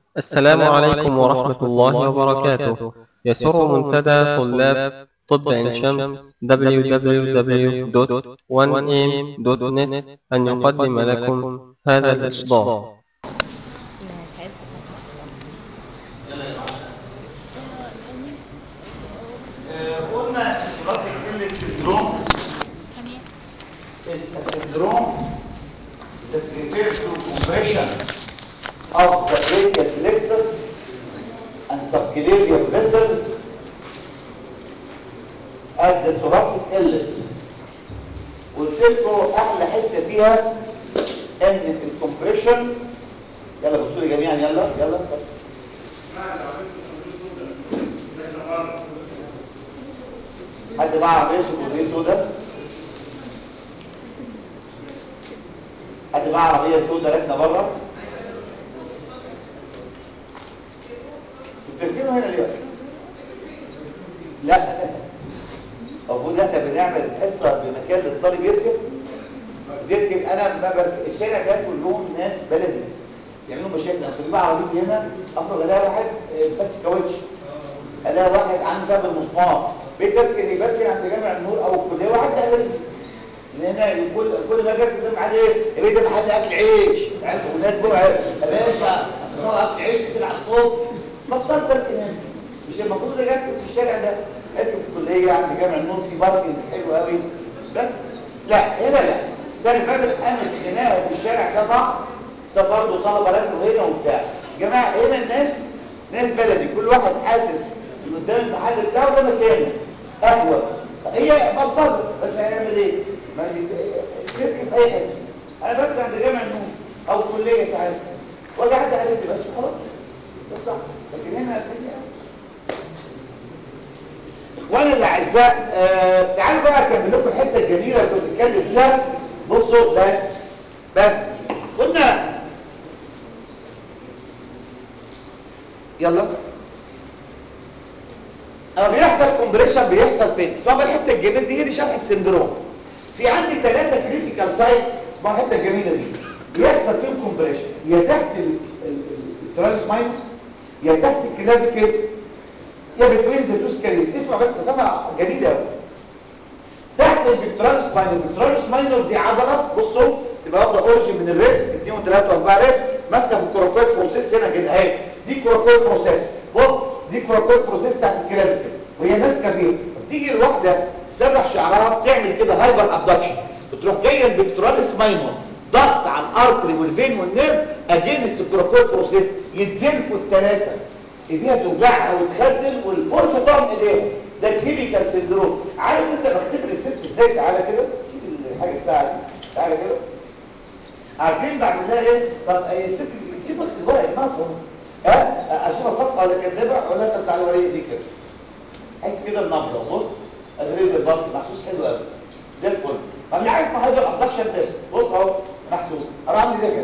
السلام عليكم ورحمة الله وبركاته يسر منتدى طلاب طب عين شمس www.1am.net أن يقدم لكم هذا الإصدار قلنا دلوقتي كلمة سندروم السندروم that refers to compression of the brachial plexus and subclavian vessels at the thoracic inlet قلت لكم احلى حته فيها ان الكمبريشن يلا بصوا لي جميعا يلا يلا حد معاه عربيه سكوتيه سودا حد معاه عربيه سودا راكنه بره بتركنوا هنا ليه اصلا لا المفروض احنا بنعمل الحصه بمكان للطالب يركب يركب انا ما برك... الشارع ده كلهم ناس بلدي يعملوا مشاكل انا كنت بقى عربيتي هنا اخرج الاقي واحد آه، بس كاوتش الاقي واحد عنده باب المسمار بيتركن يبركن عند جامع النور او الكليه واحد ده قال لان كل كل ما جت قدام عليه البيت ده محل اكل عيش عارف والناس جوه يا باشا هتطلع اكل عيش كده على الصبح بطلت اركن هنا مش المفروض ده جت في الشارع ده اركن في الكليه عند جامع النور في باركنج حلو قوي بس لا هنا لا السنه اللي فاتت قامت خناقه في الشارع ده ضخم بسبب برضه طلبه ركنوا هنا وبتاع يا جماعه هنا الناس ناس بلدي كل واحد حاسس ان قدام المحل بتاعه ده مكانه قهوه هي بلطجه بس هيعمل ايه؟ ما يركب في اي حته انا بركب عند جامع النور او كليه ساعات واجي اعدي عليه بس خلاص ده صح لكن هنا الدنيا اخواني الاعزاء آه تعالوا بقى اكمل لكم الحته الجميله اللي كنت بتكلم فيها بصوا بس بس قلنا يلا اما بيحصل كومبريشن بيحصل فين اسمها بقى الحته الجميله دي هي دي شرح السندروم في عندي ثلاثه كريتيكال سايتس اسمها الحته الجميله دي بيحصل فيهم كومبريشن يا تحت الترالس ماينر يا تحت الكلافيكل يا بتوين ذا تو سكاليز اسمع بس طبعا جميله قوي تحت البكترالس ماينر البكترالس ماينر دي عضله بصوا تبقى واخده اوريجن من الريبس 2 و3 و4 ريب ماسكه في الكوراكويد بروسيس هنا كده اهي دي كوراكويد بروسيس بص دي كوراكويد بروسيس تحت الكلافيكل وهي ماسكه فيه بتيجي الواحده تسرح شعرها بتعمل كده هايبر ابدكشن بتروح جايه البكترالس ماينر ضغط على الارتري والفين والنيرف اجينست الكوراكويد بروسيس يتزنقوا الثلاثه ايديها توجعها وتخدل والفرشه طعم ايديها ده كلينيكال سندروم عارف انت بختبر الست ازاي تعالى كده شيل الحاجه الساعه دي تعالى كده عارفين بعمل لها ايه طب الست سيب بس الورق المفهوم ها اشوفها صادقه ولا كدابه ولا انت بتاع الورقه دي كده عايز كده النبضه بص ادريب البلط محسوس حلو قوي زي الفل طب اللي عايز تحضر ابدكشن تيست بص اهو محسوس انا عامل ده كده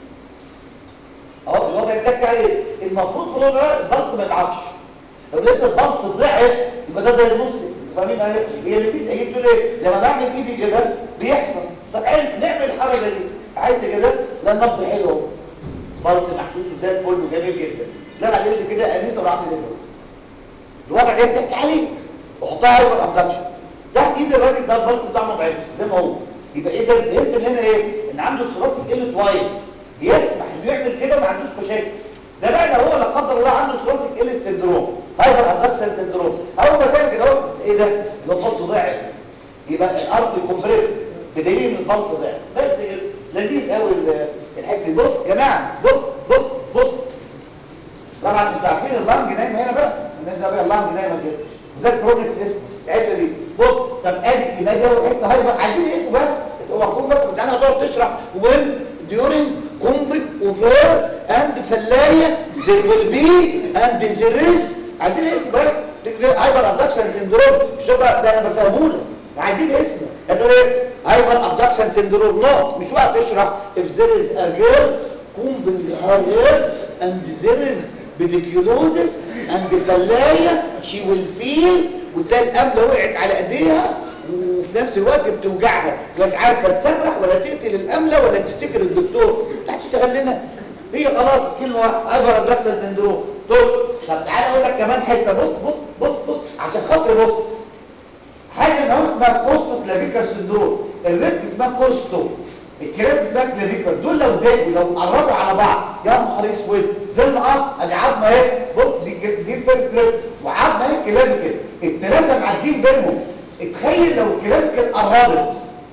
اهو الوضع التك عليه المفروض في الوضع البلس ما يضعفش لو لقيت البلس ضعف يبقى ده ده المسلم فاهمين اهي هي اللي فيه اجيب له ليه لما بعمل ايدي كده بيحصل طب عيل نعمل الحركه دي عايز كده ده النبض حلو اهو بلس محسوس وزي الفل وجميل جدا لا بعد اذن كده انيسه وراح اعمل ايه الوضع ده بتحكي عليه وحطها اول ابدكشن تحت ايد الراجل ده البلس بتاعه ضعيف زي ما هو يبقى اذا فهمت من هنا ايه ان عنده ثلاثي قله وايت يسمح انه يعمل كده ما عندوش مشاكل ده بقى لو هو لا قدر الله عنده ثلاثي قله سندروم هايبر ابدكشن سندروم اول ما تعمل كده اهو ايه ده ده البلس ضعف يبقى الارض كومبريس بدليل ان البلس ضعف بس كده لذيذ قوي الحته دي بص يا جماعه بص بص بص طبعا انتوا عارفين اللانج نايمه هنا بقى الناس ده بقى اللانج نايمه كده ده الكرونيك سيستم الحته دي بص طب ادي ايماجي وحته هايبر عايزين اسمه بس هو هتكون بس بتاعنا هتقعد تشرح وين during conflict over and فلايه there will be and there is عايزين اسم بس هايبر ابدكشن سندروم شو بقى ده انا بفهمه لك عايزين اسمه هتقول ايه هايبر ابدكشن سندروم نو مش وقت تشرح if there is a girl قوم بالهاير and there is pediculosis and فلايه she will feel وتلاقي القبله وقعت على ايديها وفي نفس الوقت بتوجعها مش عارفه تسرح ولا تقتل الامله ولا تشتكي للدكتور لا تشتغل لنا هي خلاص كلمه واحده هايبر ابلاكسال سندروم بص طب تعالى اقول لك كمان حته بص بص بص بص عشان خاطر بص حاجه اللي هو اسمها كوستو كلافيكر سندروم الريك اسمها كوستو الكلاب اسمها كلافيكر دول لو داقوا لو قربوا على بعض يا نهار اسود زي المقص ادي عظمه اهي بص دي دي الفيرست ريب وعظمه اهي كلافيكر الثلاثه معديين بينهم اتخيل لو الكلافيكر قربت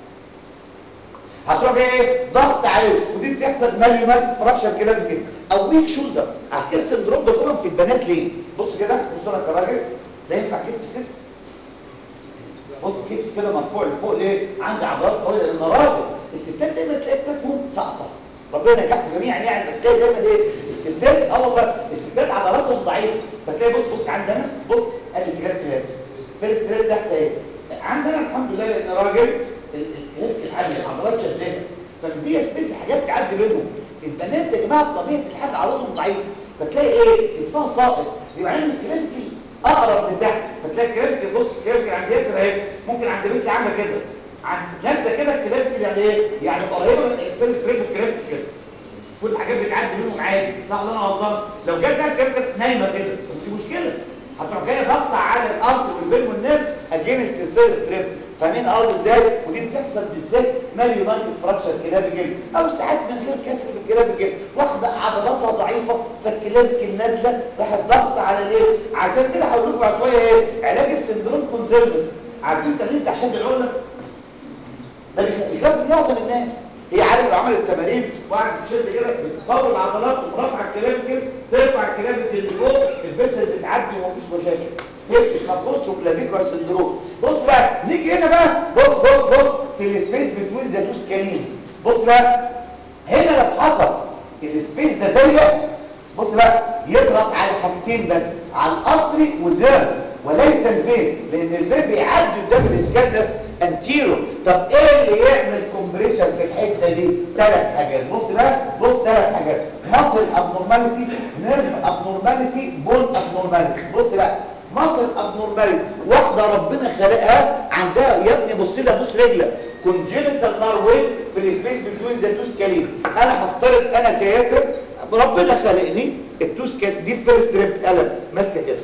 هتروح ايه ضغط عليه ودي بتحصل مالي مالي فراكشر كلافيكر او ويك شولدر عشان كده السندروم ده طبعا في البنات ليه بص كده بص انا كراجل ده ينفع كتف الست بص كتف كده مرفوع لفوق ليه عندي عضلات قويه لان راجل الستات دايما تلاقي كتافهم ساقطه ربنا ينجحكم جميعا يعني بس تلاقي دايما ايه الستات اه والله الستات عضلاتهم ضعيفه فتلاقي بص بص عندنا بص ادي الجراف كده فيرست ريت تحت ايه عندنا الحمد لله لان راجل الكلافيك العاليه العضلات شداده فدي سبيس حاجات تعدي بينهم البنات يا جماعه بطبيعه الحال عضلاتهم ضعيفه فتلاقي ايه كتفها ساقط يبقى عندك الكلافيك اقرب لتحت فتلاقي الكلافيك بص الكلافيك عند ياسر اهي ممكن عند بنتي عامله كده عند نازله كده الكلافيك يعني ايه يعني قريبه من الفيرست ريت والكلافيك كده كل الحاجات بتعدي منهم عادي صح ولا انا غلطان لو جت ده الكلافيك نايمه كده دي مشكله هتروح جايه ضغط على الارض والبين والنيرف اجينست الفيرست ريب فاهمين قصدي ازاي ودي بتحصل بالذات مال يونايتد فراكشر كلافيكل او ساعات من غير كسر في الكلافيكل واحده عضلاتها ضعيفه فالكلافيكل نازله راحت ضغط على الايه عشان كده هقول لكم بعد شويه ايه علاج السندروم كونزرفيف عارفين تمرين تحشيد العقله ده بيخاف معظم الناس هي عارف لو عملت تمارين وقعدت تشد كده بتطور العضلات ورفع الكلام كده ترفع الكلام اللي فوق الفيسلز تعدي ومفيش مشاكل هي اسمها بوستو كلافيكولار سندروم بص بقى نيجي هنا بقى بص بص بص في السبيس بتوين ذا تو سكالينز بص بقى هنا لو حصل السبيس ده ضيق بص بقى يضغط على حاجتين بس على الارتري والنيرف وليس الفين لان الفين بيعدي قدام الاسكالنس انتيرو طب ايه اللي يعمل كومبريشن في الحته دي ثلاث حاجات بص بقى بص ثلاث حاجات ماسل ابنورماليتي نيرف ابنورماليتي بون ابنورماليتي بص بقى ماسل ابنورماليتي واحده ربنا خلقها عندها يا ابني بص لها بص رجلك كونجينيتال ناروين في السبيس بتوين ذا تو سكالين انا هفترض انا كياسر ربنا خلقني التو سكال دي الفيرست ريب قلم ماسكه كده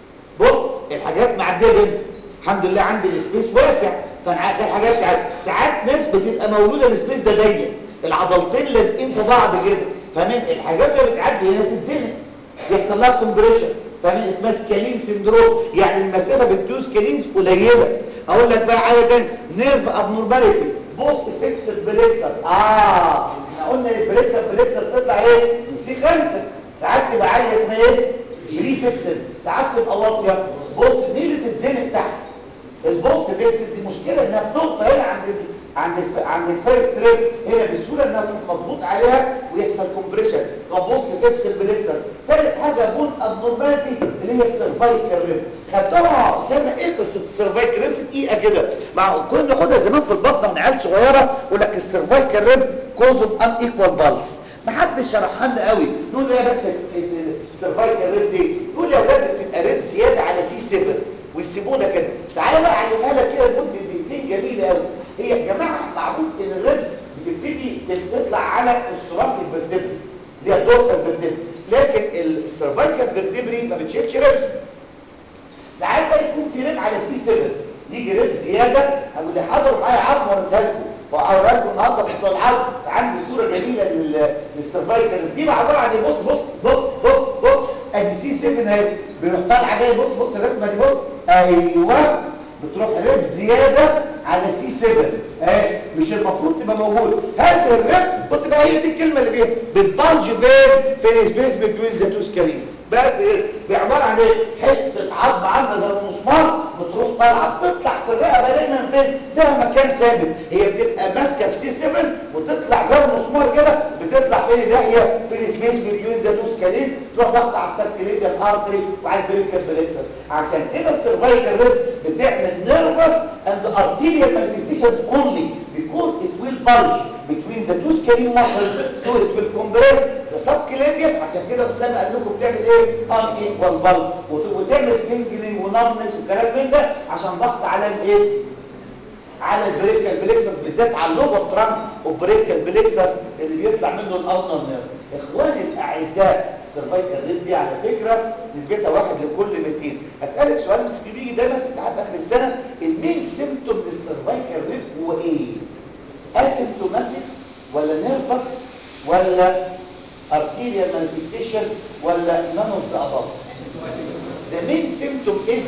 بص الحاجات معديه بينا الحمد لله عندي السبيس واسع فانا عارف الحاجات تعدي ساعات ناس بتبقى مولوده السبيس ده ضيق العضلتين لازقين في بعض كده فاهمين الحاجات اللي بتعدي هنا تتزنق يحصل لها كومبريشن فاهمين اسمها سكالين سندروم يعني المسافه بين سكالينز قليله اقول لك بقى حاجه تاني نيرف ابنورماليتي بوست فيكسد بليكسس اه احنا قلنا البريكا بليكسس تطلع ايه سي خمسه ساعات تبقى عاليه اسمها ايه بري فيكسد ساعات تبقى واطيه بوست دي اللي تتزنق تحت البوست فيكسد دي مشكله انها بتقطع هنا عند ال عند ال عند الفيرست ريب هنا بسهوله انها تبقى مضغوط عليها ويحصل كومبريشن فبوست فيكسد بليكسس ثالث حاجه بون ابنورماليتي اللي هي السيرفايكال ريب خدتوها اسامه ايه قصه السيرفايكال ريب في دقيقه كده مع كنا بناخدها زمان في البطن احنا عيال صغيره يقول لك السيرفايكال ريب كوز اوف ان ايكوال بالس ما حدش شرحها لنا قوي نقول ايه بس السيرفايكال ريب دي يقول يا اولاد بتبقى ريب زياده على سي 7 ويسيبونا كده تعالى بقى اعلمها لك كده لمده دقيقتين جميله قوي هي يا جماعه معروف ان الريبس بتبتدي تطلع على الثراسي الفرتبري اللي هي الدورسال فيرتبري لكن السيرفايكال فيرتبري ما بتشيلش ريبس ساعات بقى يكون في ريب على سي 7 يجي ريب زياده او اللي حضروا معايا عظم وريتها لكم وهوريها لكم النهارده في بتوع العظم عندي صوره جميله للسيرفايكال دي بقى عباره عن بص بص بص بص بص ادي سي 7 اهي بيروح طالعه جاي بص بص الرسمه دي بص ايوه بتروح ريب زياده على سي 7 اهي مش المفروض تبقى موجود هذا الريب بص بقى هي دي الكلمه اللي فيها بتبلج فين في السبيس بتوين ذا تو سكالينز بس ايه بعباره عن ايه حته عظم عامله زي المسمار بتروح طالعه بتطلع في الرقبه دايما فين لها مكان ثابت هي بتبقى ماسكه في سي 7 وتطلع زي المسمار كده بتطلع فين ناحيه في السبيس بتوين ذا تو سكالينز تروح ضغط على السبكليديال ارتري وعلى البريكال بليكسس عشان كده السيرفايكال ريب بتعمل نيرفس اند ارتيريال مانيفستيشنز اونلي because it will bulge between the two scalene muscles so it will compress the subclavian عشان كده أسامة قال لكم بتعمل ايه؟ unequal bulge وتعمل tingling ونمنس وكلام من ده عشان ضغط على الايه؟ على البريكال بليكسس بالذات على اللوبر ترانك وبريكال بليكسس اللي بيطلع منه الاوتر نيرف اخواني الاعزاء السيرفايكال ريت دي على فكره نسبتها واحد لكل 200 اسالك سؤال بس بيجي دايما في امتحانات اخر السنه المين سيمتوم للسيرفايكال ريت هو ايه اسيمتوماتيك ولا نيرفس ولا arterial manifestation ولا none of the above the main symptom is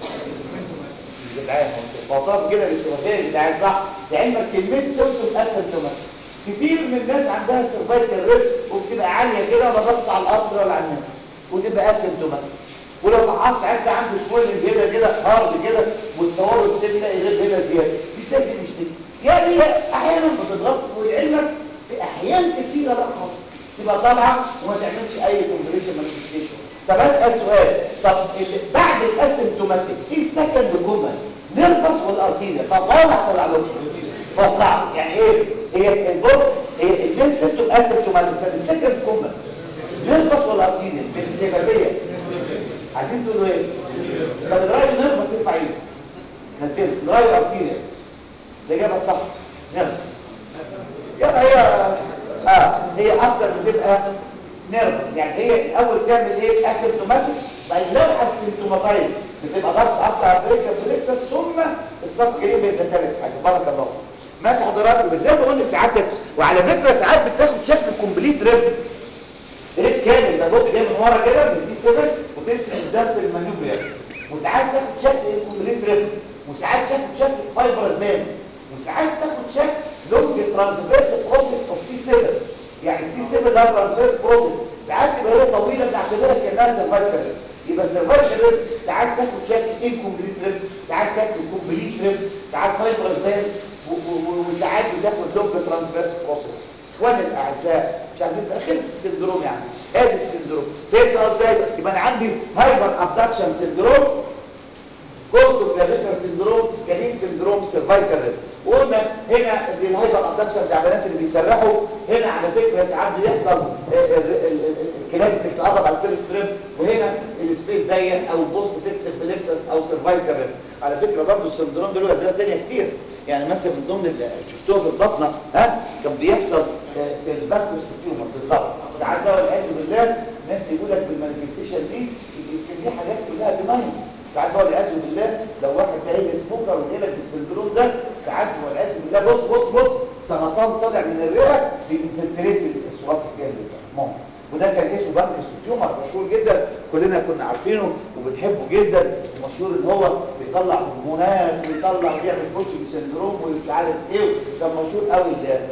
يا جدعان فطار كده بالشبكيه يا جدعان صح لعلمك كلمه سيمتوم اسيمتوماتيك كتير من الناس عندها سيرفايكال ريب وبتبقى عاليه كده ولا ضغط على القطر ولا على النفس وتبقى اسيمتوماتيك ولو فحصت ساعتها عنده شويه هنا كده هارد كده والتورط سنه تلاقي غير هنا زياده مش لازم يشتكي يعني هي احيانا بتضغط ولعلمك في احيان كثيره لا خطر تبقى طالعه وما تعملش اي كومبريشن مانيفستيشن طب اسال سؤال طب بعد الاسيمتوماتيك ايه السكند كومن نرفس ولا ارتيريا طب غير احسن على توقع يعني ايه هي البص هي المين سيمتوم اسيمتوماتيك طب السكند كومن نرفس ولا ارتيريا بالشفافيه عايزين تقولوا ايه طب الراي نرفس يرفع ايده نزله الراي ارتيريا الاجابه الصح نرفس يبقى هي اه هي اكتر بتبقى نيرفس يعني هي الاول تعمل ايه اسيمتوماتيك بعد لو اسيمتوماتايز بتبقى ضغط اكتر بريكا بريكسس ثم الصف جاي بيبقى ثالث حاجه بارك الله ماشي حضرتك بس زي ما بقول ساعات وعلى فكره ساعات بتاخد شكل كومبليت ريب ريب كامل ده بص جاي من ورا كده من سي 7 وتمسك قدام في المانيوبريا وساعات تاخد شكل كومبليت ريب وساعات تاخد شكل فايبرز مان وساعات تاخد شكل لونج ترانسفيرس بروسيس اوف سي 7 يعني سي 7 ده ترانسفيرس بروسيس ساعات تبقى هي طويله بنعتبرها كانها سيرفايكال يبقى السيرفايكال ريب ساعات تاخد شكل انكمبليت ريب ساعات شكل كومبليت ريب ساعات فايبرز مان وساعات بتاخد لونج ترانسفيرس بروسيس اخواني الاعزاء مش عايزين خلص السندروم يعني ادي السندروم فهمت ازاي يبقى انا عندي هايبر ابدكشن سندروم كورتو كلافيكر سندروم سكالين سندروم سيرفايكال ريب وقلنا هنا الهايبر ابدكشن بتاع البنات اللي بيسرحوا هنا على فكره ساعات بيحصل الكلاب بتتقرب على الفيرست ريب وهنا السبيس ضيق او بوست فيكس بلكسس او سيرفايكال ريب على فكره برضه السندروم ده له اسباب ثانيه كتير يعني مثلا من ضمن اللي شفتوها في البطنه ها كان بيحصل في الباكوس تيومر بالظبط ساعات ده والعياذ بالله ناس يقول لك بالمانيفستيشن دي يمكن دي حاجات كلها بناين ساعات هو والعياذ بالله لو واحد جاي سموكر وجاي لك بالسندروم ده ساعات والعياذ بالله بص بص بص سرطان طالع من الرئه بينفلتريت السواس الجلدي ده وده كان اسمه بانكس تيومر مشهور جدا كلنا كنا عارفينه وبنحبه جدا ومشهور ان هو بيطلع هرمونات ويطلع ويعمل كوشنج سندروم ومش عارف ايه كان مشهور قوي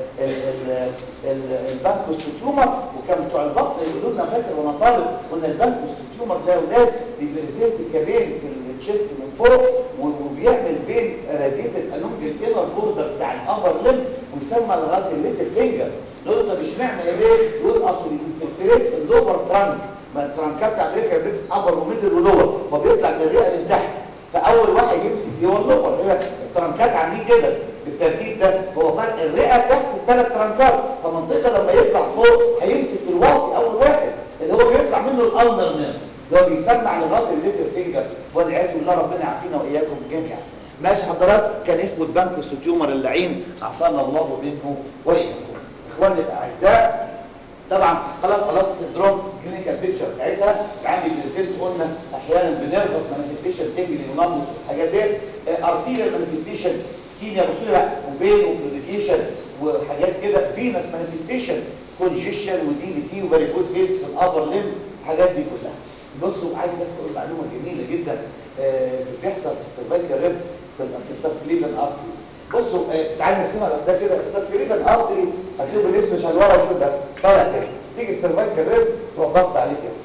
البانكس تيومر وكان بتوع البطن يقولوا لنا فاكر وانا طالب قلنا البانكس تيومر ده اولاد بيبرزنت الكبين في التشيست من فوق وبيعمل بين راديتد الونج الانر بوردر بتاع الابر ليم ويسمى لغايه الليتل فينجر نقول طب اشمعنى ايه يقول اصل الانفلتريت اللور ترانك ما الترانكات بتاع امريكا بيكس ابر وميدل ولور فبيطلع الرئه من تحت فاول واحد يمسك فيه هو اللور هي الترانكات عاملين كده بالترتيب ده هو طالع الرئه تحت الثلاث ترانكات فمنطقه لما يطلع فوق هيمسك الواطي اول واحد اللي هو بيطلع منه الالنر نيرف اللي هو بيسمع لغايه الليتل فينجر والعياذ بالله ربنا يعافينا واياكم جميعا ماشي حضرات كان اسمه البانكوس تيومر اللعين عافانا الله منه واياكم اخواني الاعزاء طبعا خلاص خلاص السندروم كلينيكال بيكتشر بتاعتها عندي بريزنت قلنا احيانا بنرفض مانيفستيشن تجري ونقص والحاجات دي ارتيريال مانيفستيشن سكينيا بصوا لا وبين وبريديكيشن وحاجات كده فينس مانيفستيشن كونجيشن ودي في تي وفاريكوز فينس في الابر ليم الحاجات دي كلها بصوا عايز بس اقول معلومه جميله جدا آه بتحصل في السيرفايكال ريب في في السبكليفن ارتري بصوا آه تعالوا نرسمها ده كده السبكليفن ارتري هتشوف الاسم مش هنورا وشوف ده طالع كده تيجي السيرفايكال ريب تروح ضغط عليه كده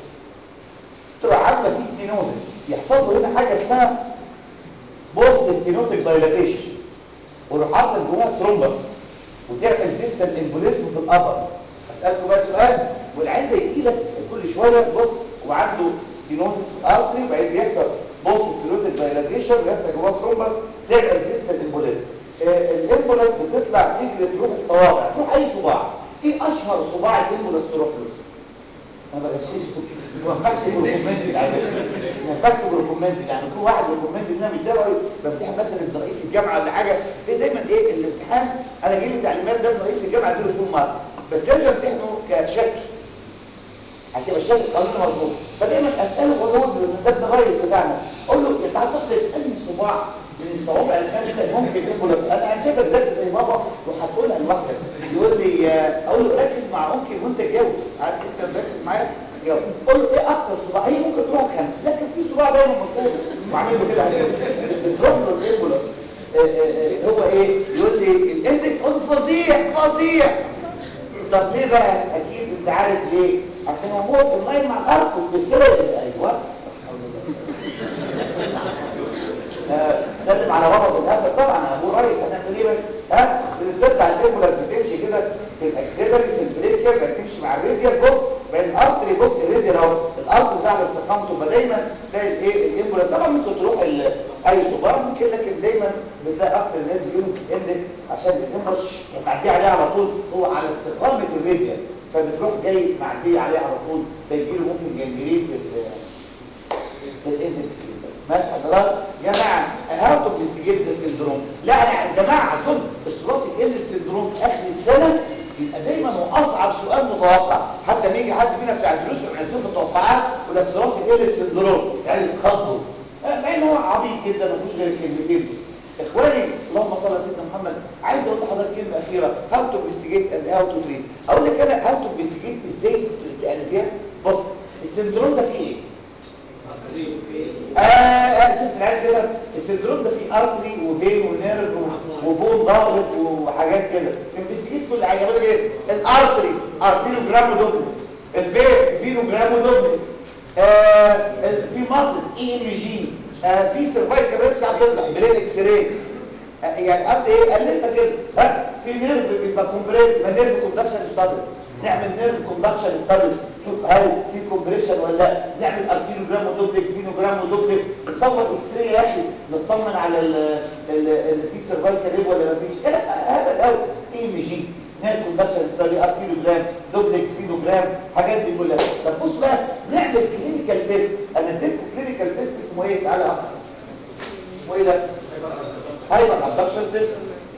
تروح عامله فيه ستينوزس يحصل له هنا حاجه اسمها بوست ستينوتيك دايلاتيشن ويروح حاصل جواها ثرومبس وتعمل ديستال امبوليزم في الابر اسالكم بقى سؤال والعين ده يجي لك كل شويه بص وعنده ستينوزس في الارتري وبعدين بيحصل بوست ستينوتيك دايلاتيشن ويحصل جواها ثرومبس تعمل ديستال امبوليزم الامبولس بتطلع تجري تروح الصوابع تروح اي صباع ايه اشهر صباع الامبولس تروح له ما بغشش ما بكتب ريكومندد ما بكتب ريكومندد يعني كل واحد ريكومندد ان انا متابعه بمتحن مثلا ابن رئيس الجامعه ولا حاجه ليه دايما ايه الامتحان انا جاي لي تعليمات ده من رئيس الجامعه اديله فول مارك بس لازم امتحنه كشكل عشان يبقى الشكل القانوني مظبوط فدايما اساله واقول له ان ده الرئيس بتاعنا اقول له انت هتفقد اي صباع من الصوابع الخمسه ممكن يكون انا انا شايفك ذكي زي بابا وهتقولها لوحدك يقول لي اقول له ركز مع امك وانت تجاوب عارف انت مركز معايا جاوب قول له ايه اكتر صباع هي ممكن تروح خمسه لكن في صباع دايما مشهور وعامل له كده عليه بتروح له الامبولانس هو ايه يقول لي الاندكس فظيع فظيع طب ليه بقى اكيد انت عارف ليه عشان هو في اللاين مع الارض مش كده ايوه سلم على بابا في الاخر طبعا انا ابو ريس هنعمل ايه بس ها بتطلع الامبولاس بتمشي كده في الاكسلري في البريك كده بتمشي مع الراديال بص بين الارتري بص الراديال اهو الارتري بتاع استقامته فدايما تلاقي الايه الامبولاس طبعا ممكن تروح اي صباع ممكن لكن دايما بتلاقي اكتر الناس بيقولوا اندكس عشان الامبولاس معديه عليه على طول هو على استقامه الراديال فبتروح جاي معديه عليه على طول فيجي له ممكن جنجرين في في الاندكس ماشي حضرتك يا جماعه هاو تو انفستيجيت ذا سيندروم لا انا يا جماعه اظن الثلاثي اندكس سيندروم في اخر السنه يبقى دايما هو اصعب سؤال متوقع حتى ما يجي حد فينا بتاع الدروس ويعزفوا التوقعات يقول لك ثلاثي اندكس سيندروم يعني يتخضوا مع ان هو عبيط جدا ما فيهوش غير الكلمتين دول اخواني اللهم صل على سيدنا محمد عايز اقول لحضرتك كلمه اخيره هاو تو انفستيجيت اند هاو تو تريت اقول لك انا هاو تو انفستيجيت ازاي تعرفيها بص السندروم ده فيه ايه آه شفت العيال كده السندروم ده فيه ارتري وفين ونيرف وبون ضاغط وحاجات كده انفستيجيت كل حاجه بقول لك ايه الارتري ارتيريوجرام دوبلكس الفين فينوجرام دوبلكس آه في ماسل اي ام جي آه في سيرفايكال ريبس بتطلع برين اكس راي آه يعني قصدي ايه قللنا كده ها في نيرف بيبقى كومبريس يبقى نيرف كوندكشن ستاديز نعمل نيرف كوندكشن ستاديز شوف هل في كومبريشن ولا لا نعمل ارتيروجرام ودوبلكس فينوجرام ودوبلكس نصور اكس راي يا اخي نطمن على ال ال في سيرفايكال ريب ولا ما فيش هذا الاول اي ام جي نيرف كوندكشن ستادي ارتيروجرام دوبلكس فينوجرام حاجات دي كلها طب بص بقى نعمل كلينيكال تيست انا اديتكم كلينيكال تيست اسمه ايه تعالى اقرا اسمه ايه ده هايبر ابدكشن تيست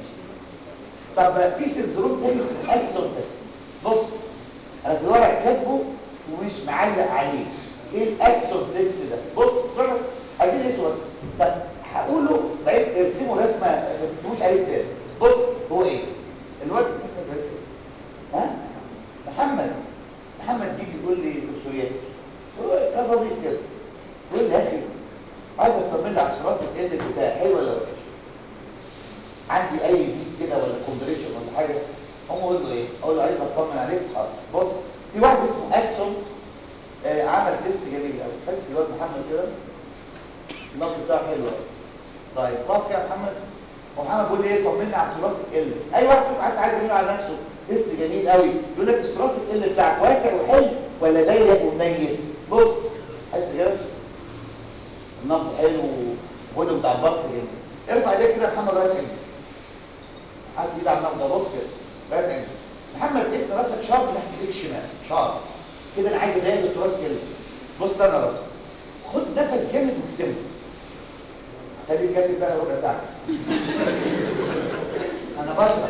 طب في سندروم تاني اسمه اكسون تيست بص انا في الورق كاتبه ومش معلق عليه ايه الاكسون تيست ده بص بسرعه عايزين اسود طب هقوله بعيد ارسموا رسمه ما تكتبوش عليه تاني بص هو ايه الواد اسمه فرانسيس ها محمد محمد جه بيقول لي دكتور ياسر هو كصديق كده يقول لي يا اخي عايز اطمن على الثلاث الجلد بتاعي حلو ولا وحش عندي اي ديك كده ولا كومبريشن ولا حاجه هم اقول له ايه اقول له عايز اطمن عليك حاضر بص في واحد اسمه اكسون آه عمل تيست جميل قوي تحس الواد محمد كده النبض بتاعه حلو قوي طيب خلاص كده يا محمد ومحمد بيقول لي ايه طمني على الثلاثي ال اي واحد فيكم عايز عايز يعمل على نفسه تيست جميل قوي يقول لك الثلاثي ال بتاعك واسع وحلو ولا ضيق ومنيل بص حس كده النبض حلو وهدوء بتاع البطس جميل ارفع ايديك كده يا محمد رايح عينك عايز ايد على النبض بص كده رايح عينك محمد انت راسك شارب ناحيه ايديك شمال شارب كده انا عايز اضايق الثلاثي ال بص ده انا راسك خد نفس جامد واكتمه خليك جامد بقى ربع ساعه انا بشرح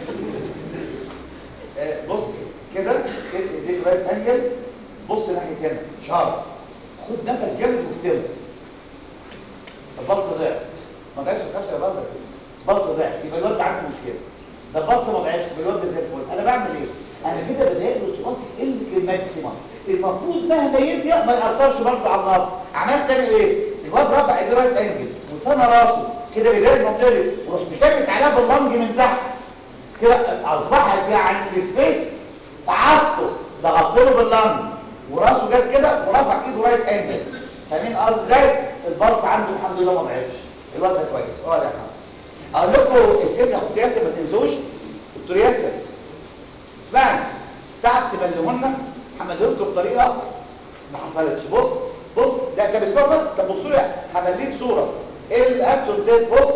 آه بص كده كده ايديك رايت انجل بص ناحيه هنا شارب خد نفس جامد واكتمه البلص ضعف ما ضعفش ما تخافش يا بلص بلص ضعف يبقى الواد عنده مشكله ده البلص ما ضعفش يبقى الواد ده زي الفل انا بعمل ايه انا كده بضايق له ثلاثي ال الماكسيمم المفروض مهما يضيق ما ياثرش برضه على النار عملت تاني ايه الواد رفع ايديه رايت انجل وتنى راسه كده بيضايق المنطقه ورحت كابس عليها باللنج من تحت كده اصبحت يعني السبيس فعصته ضغطت له باللنج وراسه جاب كده ورفع ايده رايت انجل فاهمين قصدي ازاي البلط عنده الحمد لله ما ضعفش الواد ده كويس اه يا حمد اقول لكم الكلمه يا اخويا ياسر ما تنسوش دكتور ياسر اسمعني تعب تبلغونا هعمله لكم بطريقه ما حصلتش بص بص ده طب اسمعوا بس طب بصوا لي همليك صوره ايه الاكشن ده بص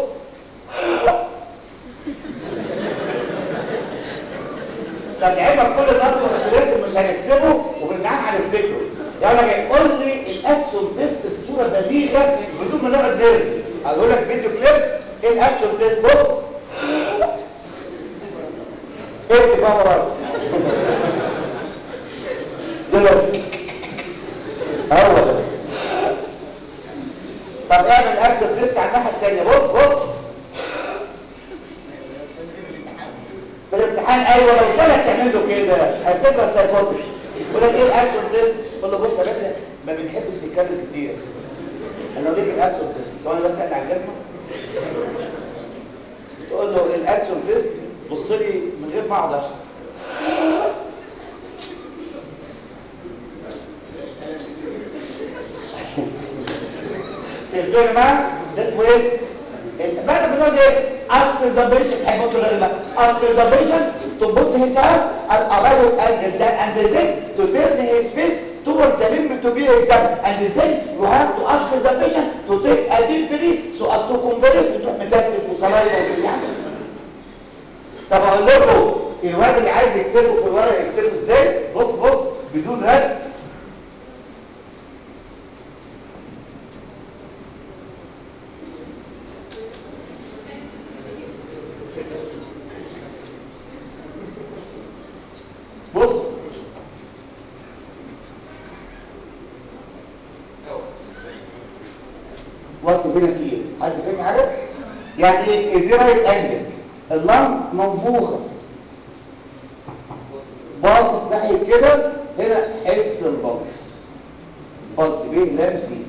طب عيبك كل ده رسم مش هنكتبه وبنجعل هنفتكره يلا جاي قول لي الاكشن تيست بصوره بليغه بدون ما نقعد نرغي اقول لك فيديو كليب ايه الاكشن تيست بص اكتب بقى ورايا يلا هو ده طب اعمل اكشن تيست على الناحيه الثانيه بص بص في الامتحان ايوه لو جالك تعمل له كده هتبقى سايكوتيك يقول لك ايه الاكشن تيست قول له بص يا باشا ما بنحبش نتكلم كتير انا اقول لك الاكشن تيست ثواني بس اقلع الجزمه تقول له الاكشن تيست بص لي من غير ما اقعد اشرح فهمتوا يا جماعه ده اسمه ايه بعد ما نقول ايه aspiration تحبوا تقولوا ايه بقى aspiration to put his hand and allow and then and then to turn his face towards the limb to be examined and then you have to ask the patient to take a deep breath so as to compare it وتروح متكتف وصلايه يعني طب اقول لكم الواد اللي عايز يكتبه في الورق يكتبه ازاي بص بص بدون رد بص وقت هنا كتير حد فاهم حاجه يعني ايه دي رايت انجل اللنج منفوخه باصص ناحيه كده هنا حس البلس بلس بيه لامسي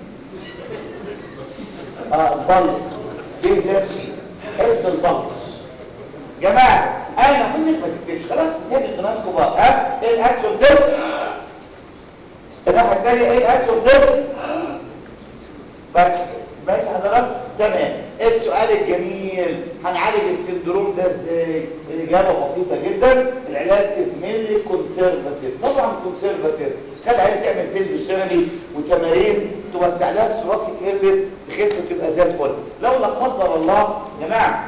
اه البلس بيه لامسي حس البلس جماعه انا منك ما تكتبش خلاص نادي الناس كبار ها ايه الاكشن ده الناحيه الثانيه ايه الاكشن ده بس ماشي حضرتك تمام السؤال الجميل هنعالج السندروم ده ازاي الاجابه بسيطه جدا العلاج اسمه كونسرفاتيف طبعا كونسرفاتيف خلي العيال تعمل فيزيوثيرابي وتمارين توسع لها الثراسيك اللي تخف وتبقى زي الفل لو لا قدر الله يا جماعه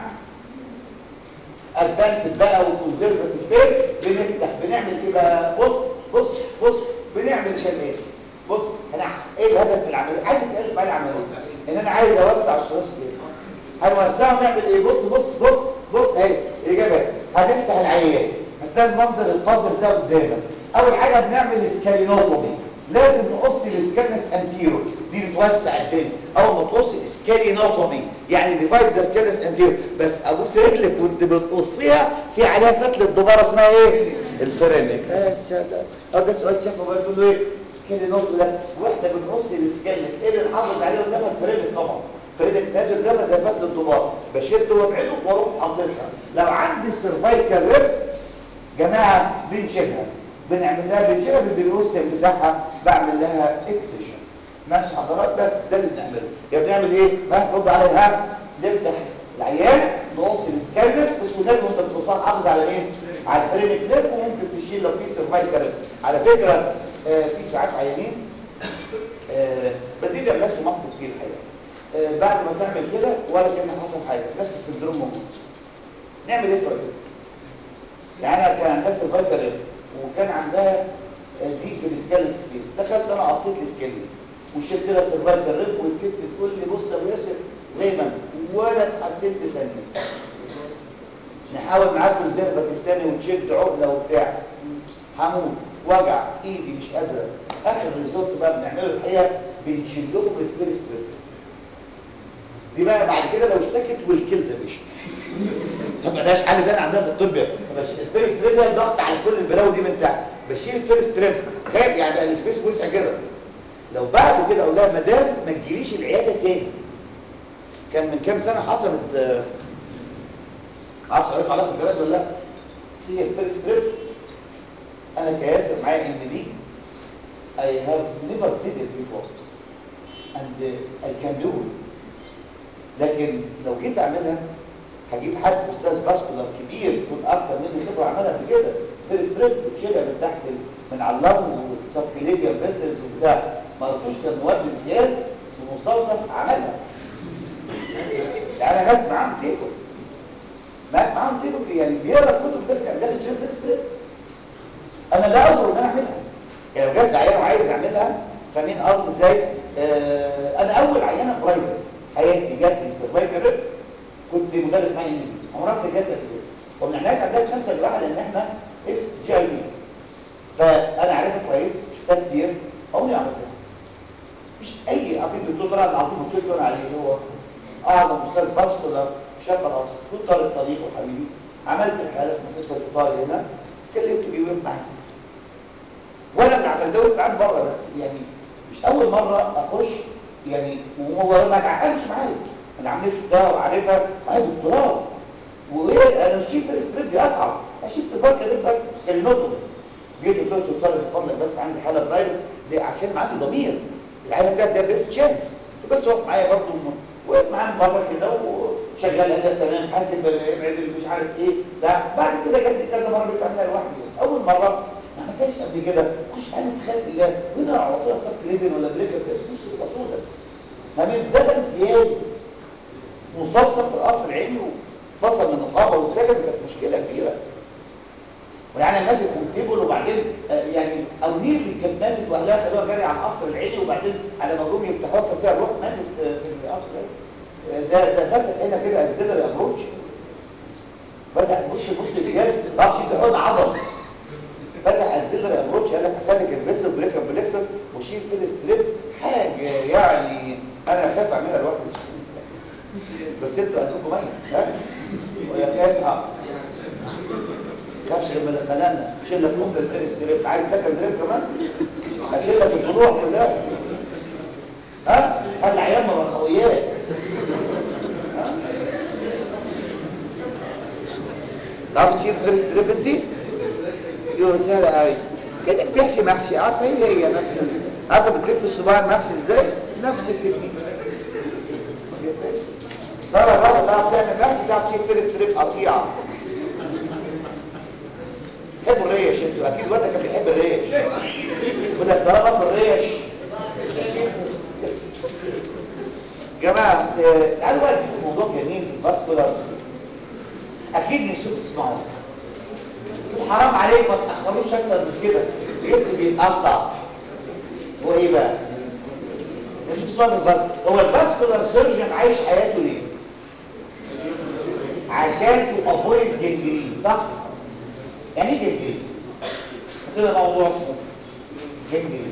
ادفانسد بقى وكونسرفاتيف فين بنفتح بنعمل ايه بقى بص بص بص بنعمل كده ايه بص انا ايه الهدف من العمليه عايز تعرف بقى العمليه ان انا عايز اوسع الثلاث كده هنوسعه نعمل ايه بص بص بص بص اهي الاجابه هنفتح العيان هتلاقي المنظر القذر ده قدامك اول حاجه بنعمل سكالينوتومي لازم نقص الاسكالنس انتيرو دي بتوسع الدنيا اول ما تقص سكالينوتومي يعني ديفايد ذا سكالنس انتيرو بس ابوس رجلك وانت بتقصيها في عليها فتله دباره اسمها ايه الفرينك يا سلام اه ده سؤال شافه بقى تقول له ايه سكيلينوت ده واحنا بنقص السكيلنس ايه اللي نحافظ عليه قدامها الفرينك طبعا فرينك نازل قدامها زي فتله الدبار بشده وابعده واروح قاصصها لو عندي سيرفايكال ريبس جماعه بنشيلها بنعمل لها بنشيلها بالبيروستم بتاعها بعمل لها اكسجن ماشي حضرات بس ده اللي بنعمله يا بنعمل ايه ها رد عليها نفتح العيان نقص السكالبس والسودان وانت بتوصل حافظ على مين على الفرينك نيرف وممكن تشيل لو في سيرفايكال على فكره آه في ساعات عيانين آه بس دي بيعملهاش في مصر كتير الحقيقه آه بعد ما تعمل كده ولا كان حصل حاجه نفس السندروم موجود نعمل ايه في الراجل يعني انا كان عندها سيرفايكال وكان عندها دي في السكالس سبيس دخلت انا قصيت السكالس وشلت لها سيرفايكال ريب والست تقول لي بص يا ابو ياسر زي ما انت ولا اتحسنت ثانيه نحاول معاك الزربة تاني وتشد عقله وبتاع هموت وجع ايدي مش قادره اخر ريزولت بقى بنعمله الحقيقه بنشيل لهم الفيرست ريب دي بقى بعد كده لو اشتكت والكلز يا باشا ما بقاش حل ده عندنا في الطب بس الفيرست ريب ده ضغط على كل البلاوي دي من تحت بشيل الفيرست ريب خايف يعني بقى السبيس وسع كده لو بعد كده اقول لها مدام ما تجيليش العياده تاني كان من كام سنه حصلت عارف قريت عليها في الجرايد ولا لا سي الفيرست ريب انا كياسر معايا ام دي I have never did it before and uh, I can do it لكن لو جيت اعملها هجيب حد استاذ باسكولار كبير يكون اكثر مني خبره عملها قبل كده فيرست ريب بتشيلها من تحت من على اللنج وسبكليبيا فيسلز وبتاع ما قلتوش كان مواد امتياز ومستوصف عملها يعني هات معاهم تيبل مات معاهم تيبل يعني بيقرا كتب ده كان داخل شيل فيرست ريب انا لا اقدر ان انا اعملها يعني لو جت عيانه وعايز اعملها فاهمين قصدي ازاي آه انا اول عيانه برايفت حياتي جات لي سيرفايكال ريب كنت مدرس معايا انجليزي عمرها ما جات لي وما بنعملهاش عندها خمسه جراحه لان احنا اس جي اي بي فانا عارفها كويس شفتها كتير عمري عملتها مفيش اي عارفين الدكتور طلع العظيم قلت لكم عليه اللي هو اعظم استاذ فاسكولار في شرق الاوسط دكتور طارق صديق وحبيبي عملت الحاله في مستشفى الدكتور هنا كلمته بيه وقف معايا وانا اللي عملت ده وقف معايا بره بس يعني مش اول مره اخش يعني وهو ما تعقلش معايا انا عامل ده وعارفها معايا دكتوراه وايه انا مشيت في الستريب دي اصعب اشيل سباك كده بس مش كلمته جيت قلت له دكتور من فضلك بس عندي حاله برايفت دي عشان ما عندي ضمير العيله بتاعتي ده بيست تشانس بس وقف معايا برضه وقف معايا مره كده وشغال ده تمام حاسب ابعد مش عارف ايه ده بعد كده جت كذا مره بقيت اعملها لوحدي بس اول مره ما عملتهاش قبل كده خش انا في خلق الله وهنا على طول صف ليفن ولا بريكر مش تبقى سودة تمام ده ده امتياز مستوصف في القصر العلمي وفصل من النقابه واتسجن كانت مشكله كبيره ويعني مادة كونتيبل وبعدين آه يعني او نير كانت مادة واهلها خلوها جاري على القصر العلمي وبعدين على ما جم يفتحوها كان فيها الروح ماتت آه في القصر العلمي ده ده فتح هنا كده اكزيلري ابروتش فتح بص بص الجهاز راح شيل حوض عضل فتح اكزيلري ابروتش قال لك اسلك الفيسل بريكر بلكسس وشيل في الستريب حاجه يعني انا خايف اعملها لوحدي بس انتوا عندكم ميه ها ويا كاسع خافش لما خلقنا شيل لك ام الفيرست دريب عايز سكن دريب كمان اشيل لك الفروع كلها ها خلي عيال مرخويات تعرف تشيل فيرست دريب انت يو سهله قوي كانك تحشي محشي عارفه هي هي نفس عارفه بتلف الصباع المحشي ازاي نفس التكنيك ترى بقى تعرف تعمل محشي تعرف تشيل فيرست دريب قطيعه تحبوا الريش انتوا اكيد الواد كان بيحب الريش وده طالما في الريش جماعه تعالوا بقى نجيب موضوع جميل في الفاسكولار اكيد نسيتوا تسمعوه حرام عليك ما تاخروش اكتر من كده الجسم بيتقطع هو ايه بقى مش تسمعوا من هو الفاسكولار سيرجن عايش حياته ليه عشان تو افويد جنجرين صح يعني ايه جنجرين كده موضوع اسمه جنجرين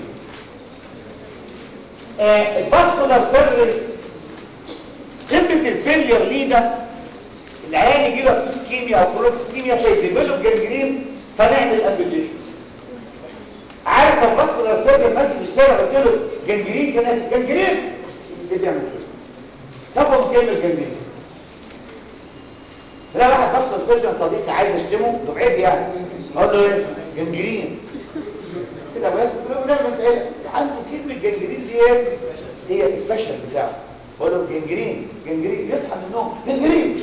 آه الفاسكولار سيرجن قمه الفيلير ليه ده العيان يجي له اسكيميا او كرونيك اسكيميا فيديفلوب جنجرين فنعمل امبيتيشن عارف لو فاسكولار سيرجن ماشي في الشارع قلت له جنجرين كان اسف جنجرين ايه بيعمل كده تفهم كلمه جنجرين لا واحد فاسكولار سيرجن صديقي عايز اشتمه دفعتي يعني اقول له ايه جنجرين كده بس قلت له لا ما انت ايه عنده كلمه جنجرين دي ايه هي الفشل بتاعه بقول له جنجرين جنجرين يصحى من النوم جنجرين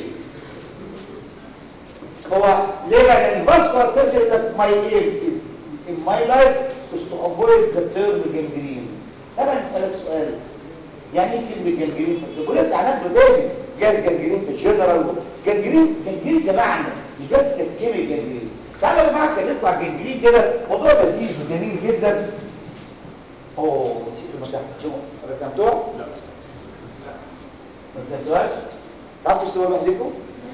هو ليه بقى لان الفاسكولار سيرجري ده ماي ايم از in my life is to avoid the term gangrene طبعا اسالك سؤال يعني ايه كلمه جنجرين في الطب ولسه هناخده تاني جاز جنجرين في الجنرال جنجرين جنجرين كمعنى مش بس كسكيمي جنجرين تعالوا يا جماعه اتكلموا عن الجنجرين كده موضوع لذيذ وجميل جدا اوه نسيت المساحه رسمتوها؟ لا ما رسمتوهاش؟ تعرفوا تشتغلوا لوحدكم؟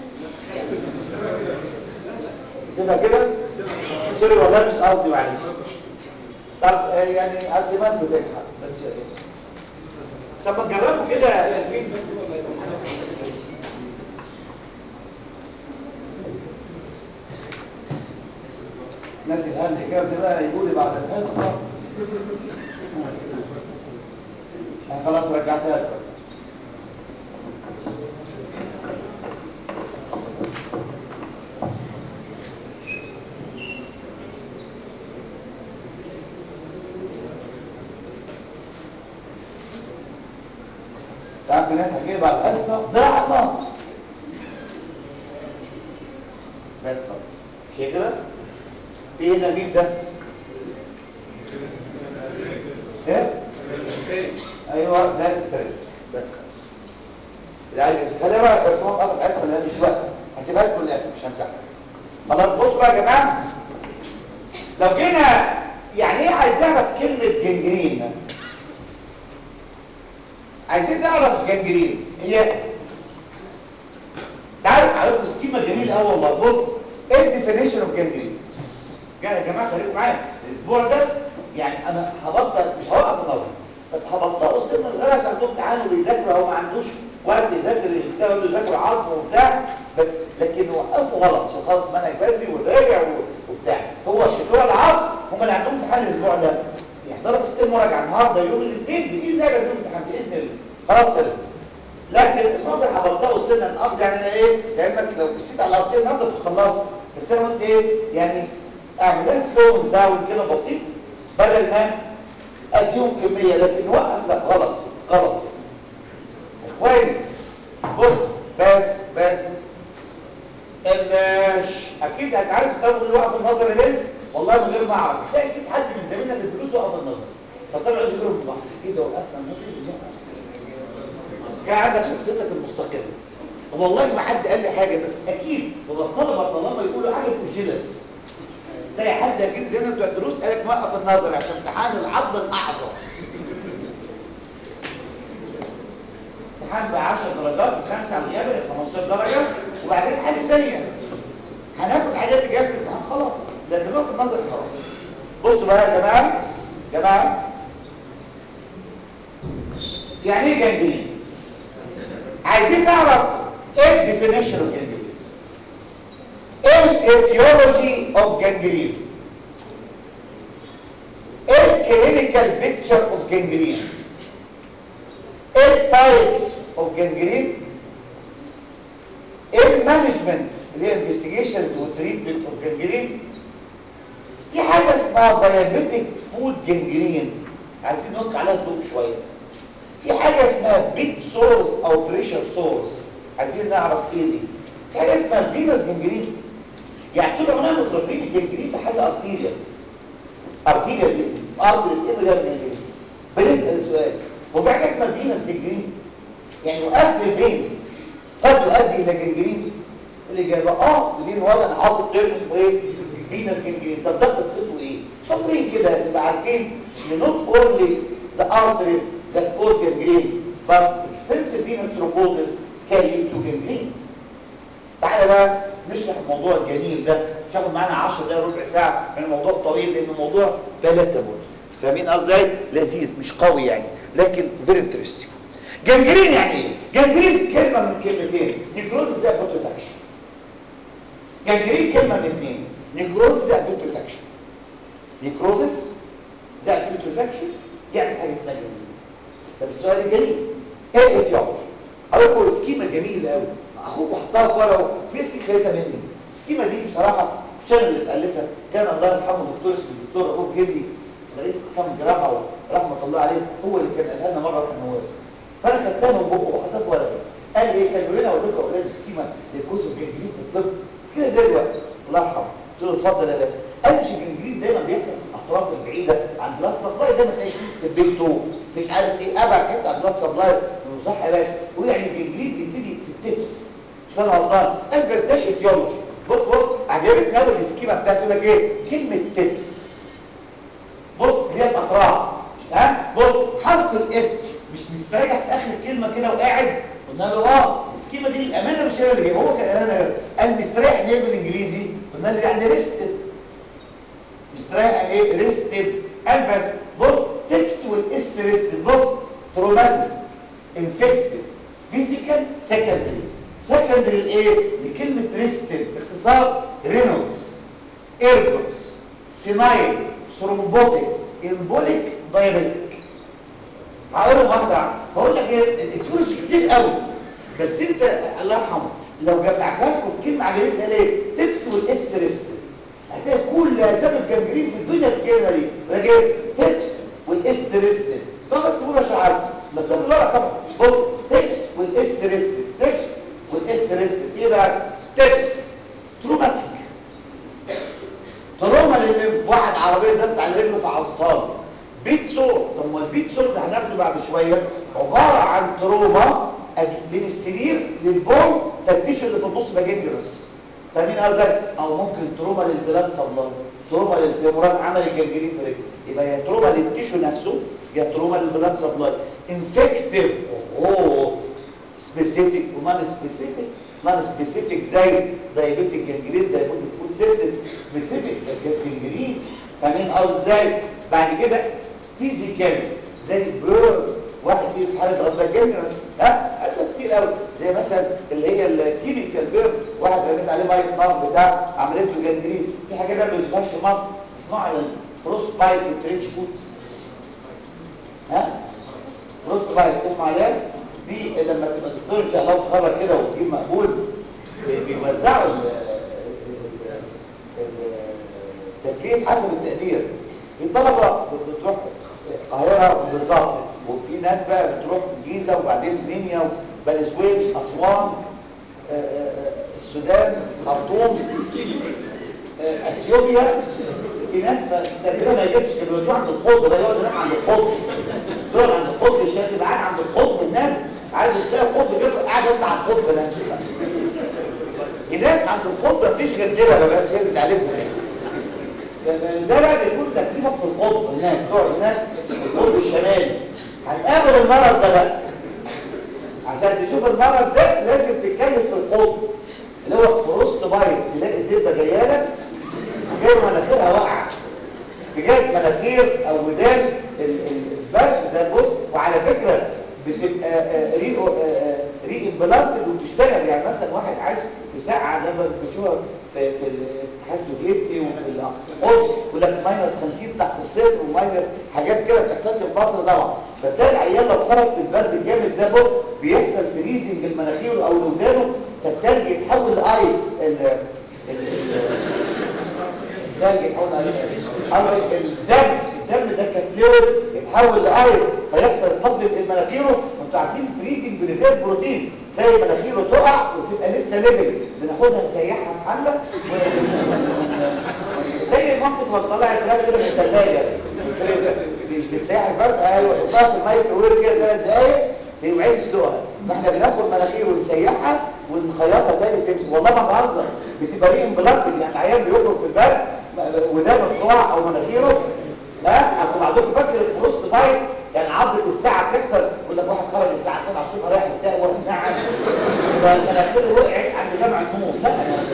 سيبها كده سوري والله مش قصدي معلش طب يعني الزمان بتنحى بس يعني طب ما تجربوا كده الفين بس ناس الهند كده بقى يقول لي بعد الحصه انا خلاص رجعتها لكم تعرف ناس هتجيب بعد الحصه ضاع الله بس خلاص شيء كده في هنا مين ده ايه ايوه ده الكريم بس خلاص يعني خلينا بقى بس هو اخر حصه اللي مش وقت هسيبها لكم للاخر مش همسحها خلاص بصوا بقى يا جماعه لو جينا يعني ايه عايز نعرف كلمه جنجرين عايزين نعرف جنجرين هي تعالوا عرفوا سكيما جميل قوي والله بص ايه الديفينيشن اوف جنجرين يا جماعه خليكم معايا الاسبوع ده يعني انا هبطل مش هوقف النظر بس هبطله امتحان وبيذاكر هو ما عندوش وقت يذاكر البتاع يقول له ذاكر عظم وبتاع بس لكن وقفه غلط عشان خلاص منهج بدري وراجع وبتاع هو بتوع العظم هم اللي عندهم امتحان الاسبوع ده يحضروا بس مراجعه النهارده يوم الاثنين باذن الله يوم امتحان باذن الله خلاص خلص لكن النظر حضرتها سنة الأرض يعني أنا إيه لأنك لو بصيت على الأرضين النهارده بتخلصها بس أنا قلت إيه يعني أعمل لها سلو داون كده بسيط بدل ما أديهم كمية لكن وقف لا غلط غلط إخواني بص بس بس الش أكيد هتعرف تاخد الوقف النظري ليه؟ والله من غير ما أعرف تلاقي أكيد حد من زميلنا في الدروس وقف النظر فطلعوا يقولوا من بعض كده وقفنا النظري كان عندك شخصيتك المستقلة والله ما حد قال لي حاجة بس أكيد هو الطلبة طالما يقولوا حاجة جلس تلاقي حد أكيد زي ما بتوع الدروس قال لك موقف النظر عشان امتحان العظم الأعظم امتحان ب 10 درجات بخمسة على الغياب ب 15 درجة وبعدين حاجة تانية هناخد الحاجات اللي جايه في الامتحان خلاص لكن موقف النظر حرام بصوا بقى يا جماعة جماعة يعني ايه جنجلين؟ عايزين نعرف ايه الديفينيشن اوف جانجرين ايه الايتيولوجي اوف جانجرين ايه الكلينيكال بيكتشر اوف جانجرين ايه التايبس اوف جانجرين ايه المانجمنت اللي هي انفستيجيشنز وتريتمنت اوف جانجرين في حاجه اسمها دايابيتيك فود جانجرين عايزين نوقع عليها الضوء شويه في حاجة اسمها بيت سورس او بريشر سورس عايزين نعرف ايه دي في حاجة اسمها فينس جنجرين يعني طول عمرنا متربين الجنجرين في حاجة ارتيريا ارتيريا دي ارتيريا ايه اللي جنجرين بنسأل سؤال هو في حاجة اسمها فينس جنجرين يعني يؤدي فينس قد يؤدي الى جنجرين الإجابة اه ليه الولد انا حاطط ترم اسمه ايه فينس جنجرين طب ده قصته ايه شاطرين كده تبقى عارفين ان نوت اونلي ذا arteries that cause gangrene but extensive venous thrombosis can lead to gangrene تعالى بقى نشرح الموضوع الجميل ده مش هاخد معانا 10 دقايق ربع ساعه من الموضوع طويل لان الموضوع بلاتابل فاهمين قصدي لذيذ مش قوي يعني لكن فيري انترستنج جنجرين يعني ايه جنجرين كلمه من كلمتين نيكروزس زي بوتريفاكشن جنجرين كلمه من اثنين نيكروزس زي بوتريفاكشن نيكروزس زي بوتريفاكشن يعمل حاجه اسمها جنجرين طب السؤال الجاي ايه الاحتياط هقول لكم السكيمه جميله قوي اخوك حطها في ورقه في سكيمه خايفه مني السكيمه دي بصراحه مش انا اللي مالفها كان الله يرحمه الدكتور اسمه الدكتور رؤوف جدي رئيس قسم الجراحه ورحمه الله عليه هو اللي كان قالها لنا مره واحنا نواب فانا خدتها من بقه وحطيتها في ورقه قال ايه كان بيقول لنا اقول لكم اولاد السكيمه للكوز الجنجرين في الطب كده زي الوقت الله يرحمه قلت له اتفضل يا باشا قال مش الجنجرين دايما بيحصل في الاطراف البعيده عن بلاد سبلاي دايما تلاقي في البيت تو مش عارف ايه ابعد حته عن بلاد سبلاي صح يا باشا ويعني الجنجرين بيبتدي في التبس مش انا غلطان قال بس ده ايتيولوجي بص بص عجبتني قوي السكيمه بتاعته يقول لك ايه كلمه تبس بص هي الاطراف ها بص حرف الاس مش مستريح في اخر الكلمه كده وقاعد قلنا له اه السكيمه دي للامانه مش هي اللي هو كان انا قال مستريح ليه بالانجليزي قلنا له يعني ريستد مستريح يعني ايه ريستد قال بس بص تبس والاس ريستد بص تروماتيك انفكتد فيزيكال سكندري سكندري لايه لكلمه ريستد باختصار رينولدز ايرجوس سينايل ثرومبوتيك امبوليك دايابيتيك هقولهم واحده واحده بقول لك ايه الايتيولوجي كتير قوي بس انت الله يرحمه لو جمعتها لكم في كلمه عجبتني ليه تبس والاس ريستد هتلاقي كل اسباب الجنجرين في الدنيا الكلمه دي راجل تبس والاس ريستد ده بس بقول شعار ما تقول لا طبعا بص تبس والاس ريستد تبس والاس ريستد ايه بقى تبس تروماتيك تروما لان واحد عربيه دست على رجله فعصتها له بيت سور طب ما البيت سور ده هناخده بعد شويه عباره عن تروما من السرير للبون تفتيش اللي في النص باجيبيوس فاهمين قصدك او ممكن تروما للبلاد صبلان تروما للفيمورات عمل الجنجرين في رجله يبقى يا تروما للتيشو نفسه يا تروما للبلاد سبلاي انفكتيف اوه سبيسيفيك ومان سبيسيفيك نون سبيسيفيك زي دايابيتيك جنجرين دايابيتيك فود سيبسيس سبيسيفيك زي جاز جنجرين فاهمين اه ازاي بعد كده فيزيكال زي بيرن واحد ايه في حاله غضب جامد ها اسباب كتير قوي زي مثلا اللي هي الكيميكال بيرن واحد رميت عليه ميه نار بتاع عملت له جنجرين في حاجات ما بتشوفهاش في مصر اسمها الفروست بايت والترينش فوت ها فروست بايت اسمع عليها دي لما تبقى الدكتور ان شاء الله تخرج كده وتجيب مقبول بيوزعوا التكليف حسب التقدير في طلبه بتروح القاهره بالظبط وفي ناس بقى بتروح الجيزه وبعدين منيا بني سويف اسوان السودان خرطوم اثيوبيا في ناس تقريبا ما يجيبش كانوا يروحوا عند القطب ده يقعد هناك عند القطب يقعد عند القطب الشاب يبقى قاعد عند القطب هناك عايز تلاقي القطب كده قاعد انت على القطب نفسه هناك عند القطب مفيش غير دببه بس هي اللي بتعلمهم ده بقى بيكون تكليفك في القطب هناك تقعد هناك في القطب الشمالي هتقابل المرض ده بقى عشان تشوف المرض ده لازم تتكلم في القطب اللي هو فروست بايت تلاقي الدبه جايه لك جايه مناخيرها واقعه بجد مناخير او ودان البرد ده بص وعلى فكره بتبقى ري ري امبلانتد وبتشتغل يعني مثلا واحد عايز في ساعه لما بتشوفها في في الاتحاد السوفيتي وفي القطب يقول لك ماينس 50 تحت الصفر وماينس حاجات كده ما بتحصلش في مصر طبعا فتلاقي العيال لو خرج في البرد الجامد ده بص بيحصل فريزنج المناخير او لودانه فالتلج يتحول لايس التلج يتحول لايس الدم الدم ده كفلويد يتحول لايس فيحصل صدمه في مناخيره وانتوا عارفين فريزنج بريزيرف بروتين تلاقي مناخيره تقع وتبقى لسه ليفل بناخدها نسيحها في حله زي المنطق ما تطلع الفراخ كده من الثلاجه مش بتسيح الفرق ايوه تحطها في الميكروويف كده ثلاث دقايق توعي تسلقها فاحنا بناخد مناخير ونسيحها ونخيطها تاني تمشي والله ما بهزر بتبقى ريم بلاطك يعني العيان بيخرج في البرد وده مفتوح او مناخيره ها اصل بعضكم فاكر الفروست بايت يعني عضله الساعه بتكسر يقول لك واحد خرج الساعه 7 الصبح رايح التقوى نعم يبقى مناخيره وقعت عند جامع النور لا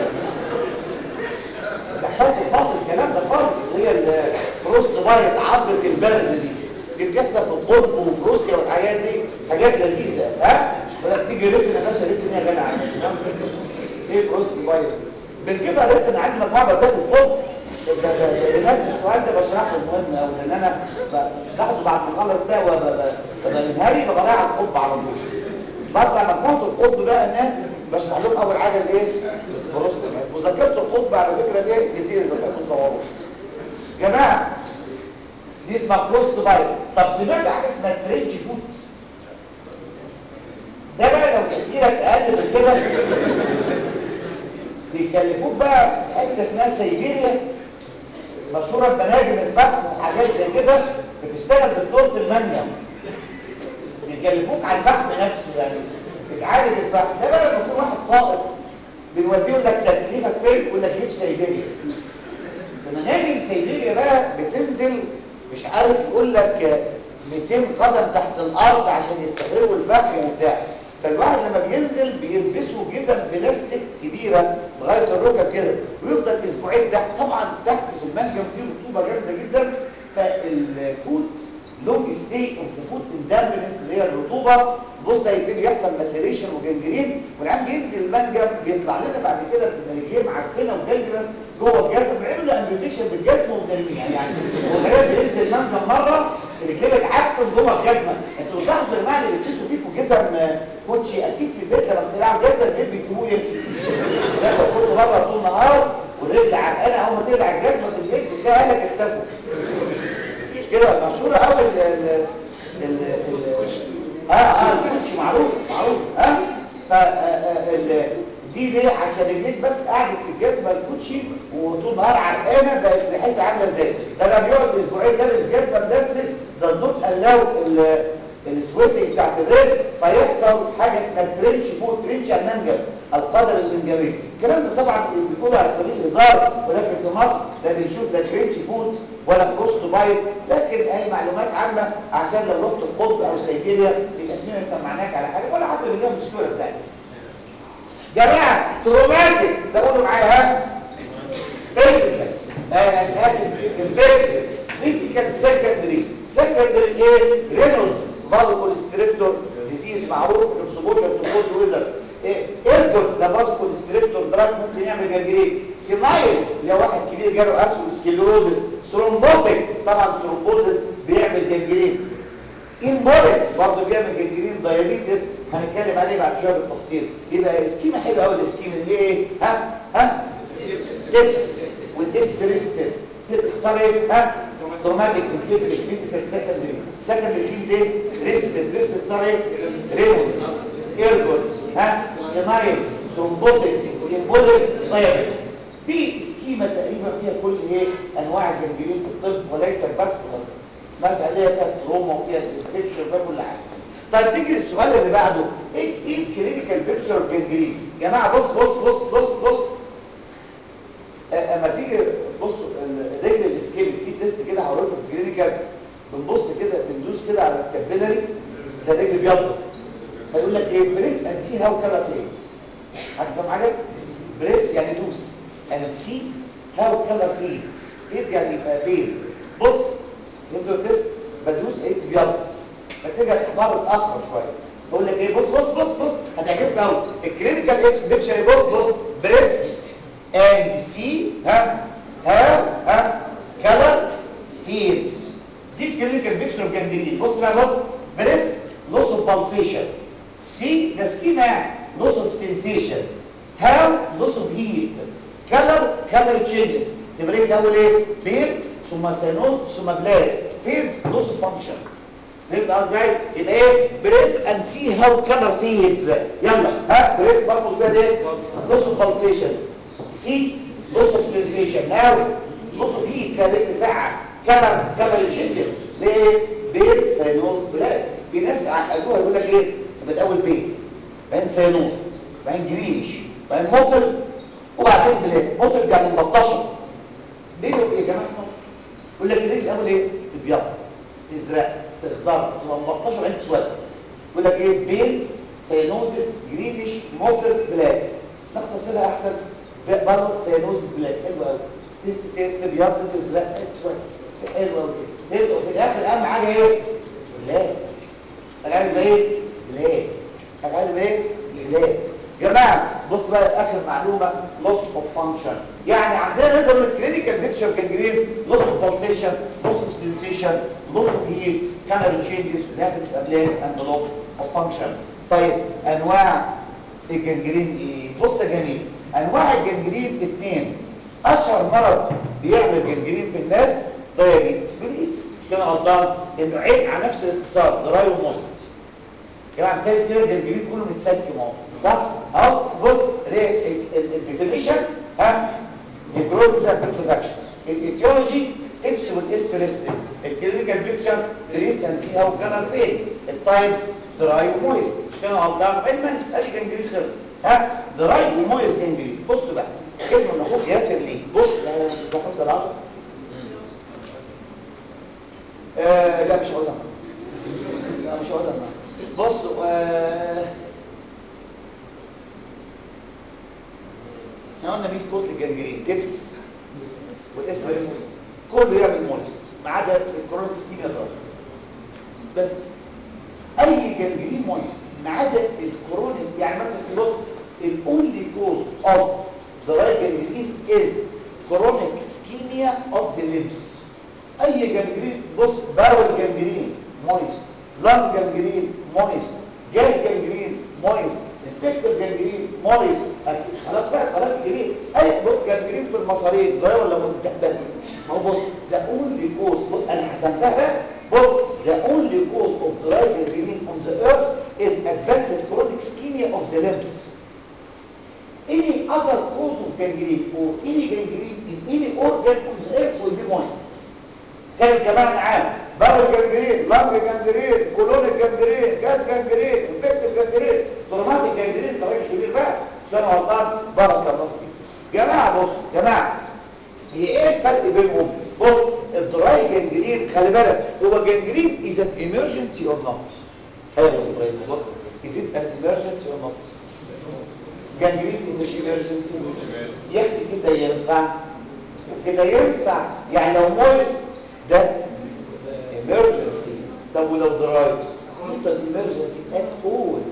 ما بيحصلش خالص الكلام ده خالص هي الفروست بايت عضله البرد دي دي بتحصل في القطب وفي روسيا والحاجات دي حاجات لذيذه ها ولا بتيجي ريتنا يا باشا ريتنا يا جدع ايه فروست بايت بنجيبها ريتنا عند مجموعه بتاعت القطب هناك السؤال ده بشرحه مهم قوي لان انا باخده بعد ما اخلص ده وببقى منهاري ببقى رايح على القطب على طول بطلع مجموعه القطب بقى هناك بشرح لهم اول حاجه الايه فروست بايت وذاكرت القطب على فكره دي كتير ذاكرت صوروه جماعه دي اسمها فروست بايت طب سمعت حاجه اسمها ترينج فوت ده بقى لو تفكيرك اقل من كده بيكلفوك بقى حته اسمها سيبيريا مشهوره بمناجم الفحم وحاجات زي كده بتشتغل دكتوره المنجم بيكلفوك على الفحم نفسه يعني بتعالج الفحم ده بقى لما يكون واحد ساقط بنوديه لك تكليفك فين يقول لك جيب سيبيريا مناجم سيبيريا بقى بتنزل مش عارف يقول لك 200 قدم تحت الارض عشان يستخرجوا الفحم وبتاع فالواحد لما بينزل بيلبسوا جزم بلاستيك كبيره لغايه الركب كده ويفضل اسبوعين تحت طبعا تحت في المنجم فيه رطوبه جامده جدا فالفوت لونج ستي اوف ذا فوت اندامبنس اللي هي الرطوبه بص ده يبتدي يحصل مسيريشن وجنجرين والعيان بينزل المنجم بيطلع لنا بعد كده رجليه معفنه وجنجرس جوه الجسم بيعملوا له امبيوتيشن بالجسم وبجنجرين يعني هو العيان بينزل المنجم مره رجليه عفن جوه الجزمه انتوا لاحظوا يا جماعه اللي بيلبسوا فيكم جزم كوتشي اكيد في البيت لما بتلعب جزمه البيت بيسيبوه يمشي ده كنت بره طول النهار والرجل عرقانه اول ما تقلع الجزمه في البيت بتلاقي اهلك اختفوا مش كده مشهوره قوي ال ال اه اه الكوتشي معروف معروف ها ف دي ليه عشان رجليك بس قعدت في الجزمه الكوتشي وطول النهار عرقانه بقت ريحتها عامله ازاي ده لما بيقعد اسبوعين لابس جزمه بلاستيك ده النوت قلاو السويتنج بتاعت الرجل فيحصل حاجه اسمها ترنش فوق ترنش المنجم القدر المنجمي الكلام ده طبعا بيقولوا على سبيل الهزار ولكن في مصر لا بنشوف لا ترنش فوت ولا فروست بايت لكن هي معلومات عامه عشان لو رحت القطب او سيبيريا يبقى اسمنا سمعناك على حاجه ولا حتى اللي في الصوره بتاعتي جماعه تروماتيك ده قولوا معايا ها فيزيكال انا اسف فيزيكال فيزيكال سكندري سكندري ايه رينولدز فازو كوليستريبتوم معروف الاكسبوجر تو كولد ويزر ايرجر ده باسكو كونستريكتور دراج ممكن يعمل جنجرين سينايل لو واحد كبير جاله اسكلوروزس ثرومبوتيك طبعا ثرومبوزس بيعمل جنجرين امبوليك برضه بيعمل جنجرين دايابيتس هنتكلم عليه بعد شويه بالتفصيل يبقى سكيما حلوه قوي السكيما اللي ايه ها ها ستيبس وديستريستيف تختار ايه ها تروماتيك انفيكتيف فيزيكال سكندري سكندري فين ده ريستيف ريستيف صار ايه رينوس ايرجوت ها سينايل ثرومبوتيك امبوليك دايابيتس دي سكيما تقريبا فيها كل ايه انواع الجنجرين في الطب وليس بس ماشي عليها فيها تروما وفيها انفكشن وفيها كل حاجه طيب تيجي السؤال اللي بعده ايه ايه الكلينيكال بيكتشر اوف جنجرين يا جماعه بص بص بص بص بص اما تيجي تبص الرجل الاسكيميك في تيست كده هوريكم في الكلينيكال بنبص كده بندوس كده على الكابيلاري ده رجل بيضغط هيقول لك ايه بريس اند سي هاو كلر فيز هتفهم حاجه بريس يعني دوس اند سي هاو كلر فيز فيز يعني يبقى فين بص فهمتوا التست بدوس ايه بيضغط محتاجه تحضر اتاخر شويه بقول لك ايه بص بص بص بص هتعجبك قوي الكلينيكال بيكتشر بص بص بريس and see ها ها ها color fields دي الكلينيكال بيكتشر اوف جانجرين بص بقى بص بريس لوس اوف بالسيشن سي ده سكيما يعني لوس اوف سنسيشن هاو لوس اوف هيت كلر كلر تشينجز تبقى ايه الاول ايه بيل ثم سينون ثم بلاك فيلدز لوس اوف فانكشن فهمت قصدي ازاي يبقى ايه بريس اند سي هاو كلر فيلدز يلا ها بريس برضه فيها ايه لوس اوف بالسيشن سي لوس اوف سنسيشن ناو لوس اوف هيت كده ساعه كلر كلر تشينجز ليه بيل سينون بلاك في ناس قالوها يقول لك ايه طب الاول بيل بعدين سينون بعدين جريش بعدين موتل وبعدين بلاك موتل يعني مبطشه ليه يا جماعه يقول لك ليه الاول ايه تبيض تزرق تخضر تبقى مبطشه وعين تسود يقول لك ايه بيل سينوزس جرينش موتل بلاك نختصرها احسن برضه سينوزس بلاك حلو قوي تبيض تزرق تسود حلو قوي في الاخر اهم حاجه ايه بلاك هتعمل ايه بلاك هتعمل ايه بلاك جماعه بص بقى اخر معلومه لوس اوف فانكشن يعني عندنا نقدر الكلينيكال بيكتشر كانجرين لوس اوف بالسيشن لوس اوف سنسيشن لوس اوف هيت كانال تشينجز رياكتيف ابلان اند لوس اوف فانكشن طيب انواع الجنجرين ايه بص يا جميل انواع الجنجرين اثنين اشهر مرض بيعمل جنجرين في الناس دايابيتس بالايدز مش كده غلطان انه عيب على نفس الاتصال دراي وموست يا جماعه بتلاقي كده الجنجرين كله متسكم اهو صح اهو بص الديفينيشن ها الجروث بيرفكشن الايتيولوجي تبس والاستريستيف الكلينيكال بيكتشر بريس اند سي هاو كان فيز التايبس دراي ومويست مش كده غلطان علما ادي جنجرين خلص ها دراي ومويست جنجرين بص بقى كلمه من اخوك ياسر ليك بص لا 5 ل 10 آه لا مش هقولها لا مش هقولها بص آه احنا قلنا 100 كورت الجنجرين تبس والاس ريست كله يعمل مولست ما عدا الكورونيك ستيميا دراج بس اي جنجرين مولست ما عدا الكورونيك يعني مثلا في الوسط الاونلي كوز اوف دراي جنجرين از كورونيك سكيميا اوف ذا ليمبس اي جنجرين بص باول جنجرين مويست لانج جنجرين مويست جاز جنجرين مويست انفكتيف جنجرين مويست خلاص بقى خلاص جنجرين اي جنجرين في المصارين ضايع ولا متدبل ما هو بص ذا اونلي كوز بص انا حسبتها بقى بص ذا اونلي كوز اوف دراي جنجرين اون ذا ايرث از ادفانسد كرونيك سكيميا اوف ذا ليمبس any other cause of gangrene or any gangrene in any organ on the earth will be moist كان كمان عام باول جنجرين لانج جنجرين كولونيك جنجرين جاز جنجرين انفكتيف جنجرين تروماتيك جنجرين ده راجل كبير بقى مش انا غلطان بارك الله فيك جماعه بصوا جماعه هي ايه الفرق بينهم بص الدراي جنجرين خلي بالك هو جنجرين از ان ايمرجنسي اور نوت ايوه ابراهيم والله از ان ايمرجنسي اور نوت جنجرين از ايمرجنسي يحكي كده ينفع كده ينفع يعني لو مويست ده emergency طب ولو دراي انت emergency at all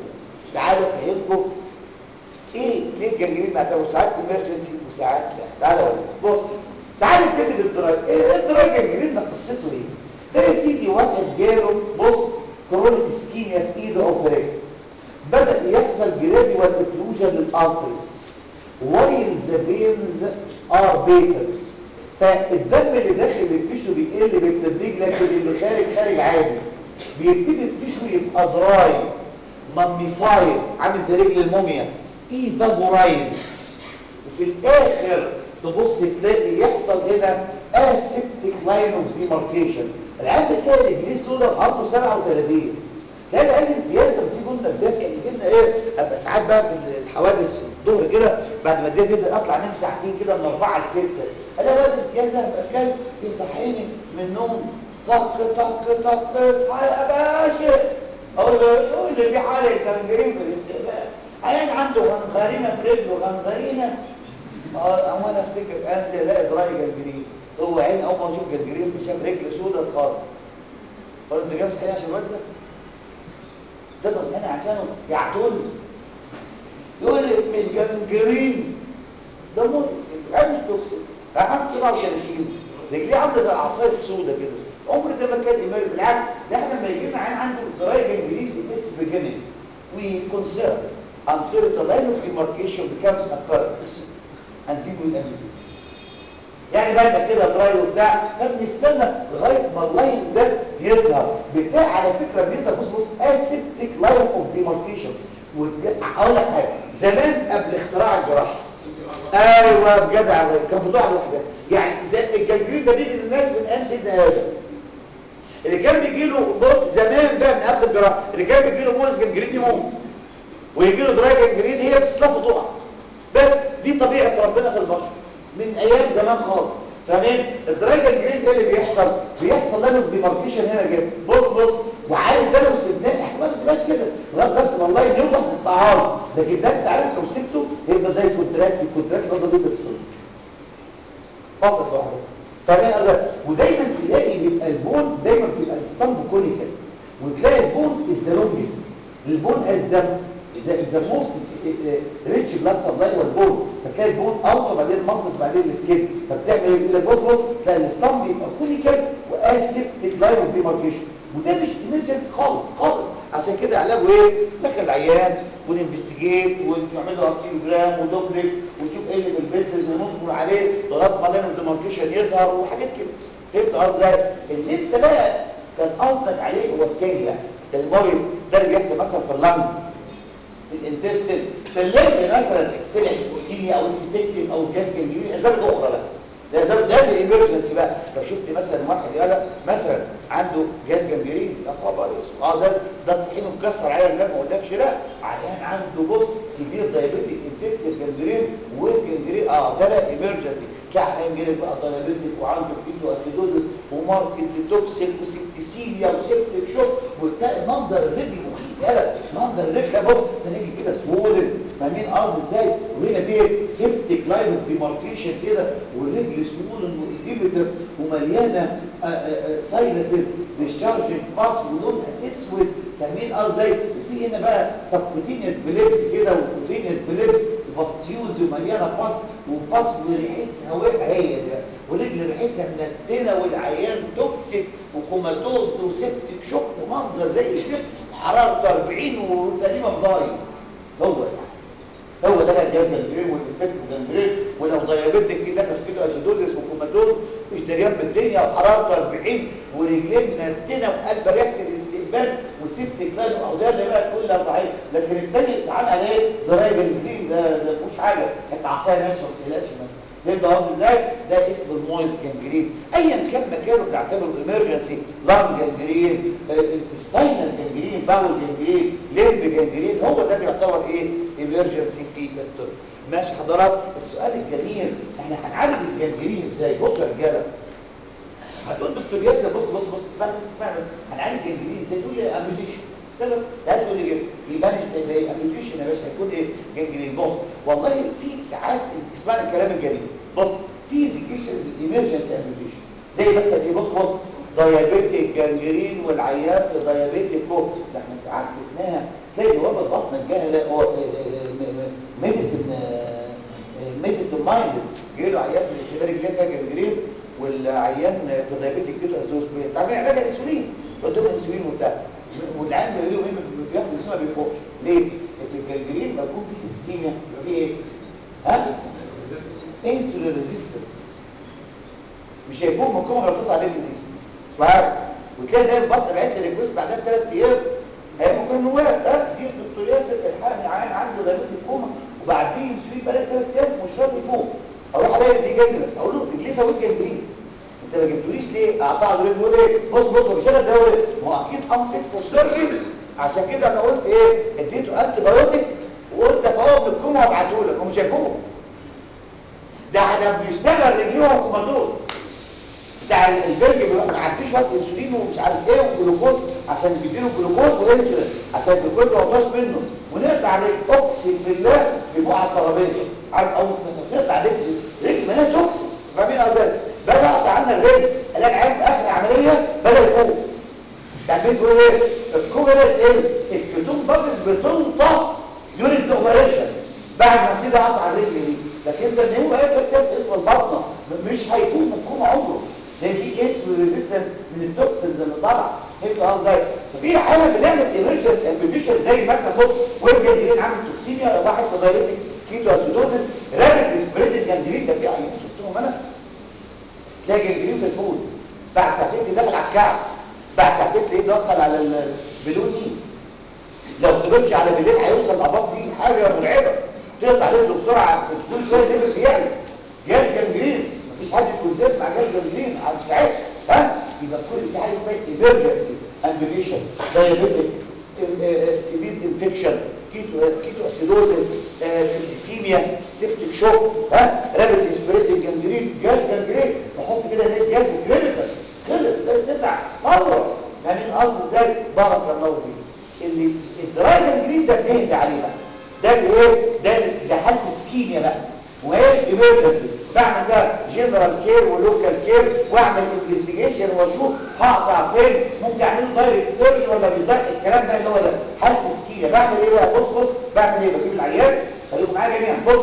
تعالوا افهمكم ايه ليه الجنجرين معتبر ساعات ايمرجنسي وساعات لا تعالوا أقول لك. بص تعالوا نبتدي بالدراج ايه الدراج الجنجرين ده قصته ايه ده يا سيدي واحد جاله بص كرونيك اسكيميا في ايده او في رجله بدا يحصل جراديوال اوكلوجن للارتريز while the veins are beta فالدم اللي داخل التيشو بيقل بالتدريج لكن اللي خارج خارج عادي بيبتدي التيشو يبقى دراي ماميفايد عامل زي رجل الموميا ايفابورايزد وفي الاخر تبص تلاقي يحصل هنا اسيبتيك لاين اوف ديماركيشن العيال بتلاقي رجليه سودا عنده 37 لا العيال امتياز لما تيجي قلنا الدفع يجي لنا ايه ابقى ساعات بقى في الحوادث الظهر كده بعد ما الدنيا تبدا اطلع انام ساعتين كده من 4 ل 6 انا وقت امتياز ابقى كلب يصحيني من النوم طق طق طق اصحى يا باشا اقول له يقول لي في حاله كان جايين في الاستقبال عيان عنده غنغرينه في رجله غنغرينه اه اما انا افتكر انسى الاقي دراي جنجرين هو عين اول ما اشوف جنجرين فشاف رجل سودة خالص قلت انت جاي مصحيني عشان الواد ده ده ده مصحيني عشانه يعتوني يقول لي مش جنجرين ده مؤذي العين مش توكسيك عام 37 رجليه عامله زي العصايه السوداء كده عمر ده ما كان ايميل بالعكس ده احنا لما يجي لنا عين عنده دراي جنجرين اتس بيجيننج وي كونسيرن until the line of demarcation becomes apparent هنسيبه يتقابل يعني بعد كده دراي وبتاع فبنستنى لغايه ما اللاين ده يظهر بتاع على فكره بيظهر بص بص اسيبتيك لاين اوف ديماركيشن اقول لك حاجه زمان قبل اختراع الجراحه ايوه بجد كان بضاعه لوحدها يعني زي الجنجرين ده بيجي للناس من ايام سيدنا ادم اللي كان بيجي له بص زمان بقى من قبل الجراحه اللي كان بيجي له مورس جنجرين يموت ويجي له دراي جنجرين هي بتصلفه تقع بس دي طبيعه ربنا في البشر من ايام زمان خالص فاهمين الدراي جنجرين ايه اللي بيحصل بيحصل له ديماركيشن هنا جدا بص بص وعارف ده لو سيبناه احنا ما بنسيبهاش كده لغايه بس والله يوضح للتعارض لكن ده انت عارف لو سبته يفضل ده يكونتراكت يكونتراكت يفضل يفضل يفصل فاصل لوحده فاهمين قصدي ودايما تلاقي بيبقى البون دايما بيبقى الستامب كونيكال وتلاقي البون از ذا لونجست البون از ذا ذا موست ريتش بلاد سبلاي والبون فتلاقي البون اوت وبعدين المصل بعدين السكين فبتعمل ايه يقول لك بص بص تلاقي الستامب يبقى كونيكال واسيبتيك لاين اوف ديماركيشن وده مش ايمرجنس خالص خالص عشان كده علاجه ايه دخل العيان وننفستيجيت ونعمل له اركيوجرام ودوبلكس ونشوف ايه اللي في البيسز ونصبر عليه لغايه ما لاين اوف ديماركيشن يظهر وحاجات كده فهمت قصدي ازاي اللي انت بقى كان قصدك عليه هو التاني بقى الموريس ده اللي بيحصل مثلا في اللنج في الانتستين في الليل مثلا طلع الاسكيميا او الانفكتيف او الجاز جنجرين الاسباب الاخرى بقى ده اسباب ده الايمرجنسي بقى لو شفت مثلا واحد يلا مثلا عنده جهاز جنجرين يا خبر اسود اه ده ده تصحينه مكسر عيان لا ما اقولكش لا عيان عنده بص سيفير دايابيتيك انفكتيف جنجرين والجنجرين اه ده بقى ايمرجنسي تلاقي عيان جري بقى دايابيتيك وعنده ايدو اسيدوزس وماركت توكسيك وسيبتيسيميا وسيبتيك شوك وتلاقي منظر الرجل مخيف يلا منظر الرجل بص ده نيجي كده سوولن فاهمين قصدي ازاي وهنا في سيبتيك لاين اوف ديماركيشن كده والرجل سوولن وايديبيتس ومليانه ساينسز ديشارجنج باس ولونها اسود فاهمين قصدي ازاي وفي هنا بقى سبكوتينيوس بليبس كده وكوتينيوس بليبس باستيولز ومليانه باس وباس وريحتها وقع هي ده ورجل ريحتها منتنه والعيان توكسيك وكوماتوز وسبتك شوك ومنظر زي الفيلم وحرارته 40 وتقريبا ضايع هو ده هو ده بقى الجهاز جنجرين والانفكت جنجرين ولو دايابيتك كده في كده اسيدوزس وكوماتوز مش دريان بالدنيا وحرارته 40 ورجلين منتنه وقلب ريحه الاستقبال وسبتك لاين او ده اللي بقى كلها صحيح لكن الثاني ساعات عليه درايه جنجرين ده ده مش حاجه كانت عصايه ماشيه ما تقلقش فهمت قصدي ازاي ده اسم المويس جنجرين ايا كان مكانه بنعتبره ايمرجنسي لانج جنجرين انتستاينال جنجرين باول جنجرين ليمب جنجرين هو ده بيعتبر ايه ايمرجنسي في الطب ماشي حضرات السؤال الجميل احنا هنعالج الجنجرين ازاي بصوا يا رجاله هتقول دكتور ياسر بص بص بص اسمعني بس اسمعني بس هنعالج الجنجرين ازاي تقول لي امبيليشن بس بس لازم تقول لي يبقى مش ابلكيشن يا باشا هيكون ايه جنجرين بص والله في ساعات اسمعني الكلام الجميل بص في انديكيشنز ايمرجنسي ابلكيشن زي مثلا ايه بص بص دايابيتيك جنجرين والعيان في دايابيتيك كو ده احنا ساعات جبناها تلاقي جواب البطن الجاهز ميديسن ميديسن مايند جاي له عيان في الاستمرار الجافه جنجرين والعيان في دايابيتيك كيتو اسوسبين تعمل علاج انسولين بدهم انسولين وبتاع والعيان بيقول له بياخد انسولين ما بيفوقش ليه؟ في الجنجرين ما يكون في سبسيميا يبقى في ايه؟ ها؟ انسولين ريزيستنس مش هيفوق من الكومه غلطت عليه دي مش عارف وتلاقي ده البطن بعت لي ريكوست بعدها بثلاث ايام هيبقى كل نواب ده في الدكتور ياسر الحقني عيان عنده لازم الكومه وبعدين يسوي بقى ثلاث ايام مش راضي يفوق اروح الاقي دي جاي بس اقول له رجليه فوت جنجرين انت ما جبتوليش ليه اقطع له رجله ليه بص بص هو مش انا الدوري ما هو اكيد انفيت فور سيرجري عشان كده انا قلت ايه اديته انتي بايوتيك وقلت افوق من الكومه وابعته لك ومش هيفوق ده احنا بنشتغل رجليهم كوماتوز بتاع البرج بيروح معديه شويه انسولين ومش عارف ايه وجلوكوز عشان يديله جلوكوز وانسولين عشان الجلوكوز ما يوطاش منه ونقطع عليك اقسم بالله بيفوق على الترابيزه عارف اول ما نقطع عليك رجل مالها توكسيك فاهمين ازاي بدا اقطع عنا الرجل الاقي عين في اخر العمليه بدا يفوق تعمل تقول ايه الكوبرت ايه الكتوم بابلز بتنطق يوريد اوبريشن بعد ما ابتدي اقطع الرجل دي لكن انت ان هو هيكتب اسم البطنه مش هيكون مفهوم عمره لان في ايدز ريزيستنس من التوكسينز اللي طالعه فهمت ازاي ففي حاله بنعمل ايمرجنسي امبيشن زي مثلا بص ويب جنجرين عامل توكسيميا واحد في دايرتك كيتو اسيدوزس رابيد سبريد الجنجرين ده في عيان شفتهم انا تلاقي جنجرين في الفود بعد ساعتين داخل على الكعب بعد ساعتين تلاقيه دخل على البلوني لو سبتش على بالليل هيوصل لاباف دي حاجه مرعبه تقطع رجله بسرعه كل شويه لبس بيعلى جاز جنجرين مفيش حد يكون زيت مع جاز جنجرين على ساعات ها يبقى كل دي حاجه اسمها ايمرجنسي امبيليشن دايابيتيك سيفير انفكشن كيتو كيتو اسيدوزس سيبتيسيميا سيبتيك شوك ها رابيد سبريد جنجرين جاز جنجرين نحط كده ليه جاز كلينيكال خلص تطلع فورا يعني الارض ازاي بارك الله فيك اللي الدراي جنجرين ده بنهدى عليه بقى ده اللي ايه ده ده حل سكيميا بقى وهيش ايمرجنسي بعمل بقى جنرال كير ولوكال كير واعمل انفستيجيشن واشوف هقطع فين ممكن اعمل دايركت سيرش ولا مش دايركت الكلام ده اللي هو ده حل سكيميا بعمل ايه بقى بص بص بعمل ايه بجيب العيان خليكم معايا جميعا بص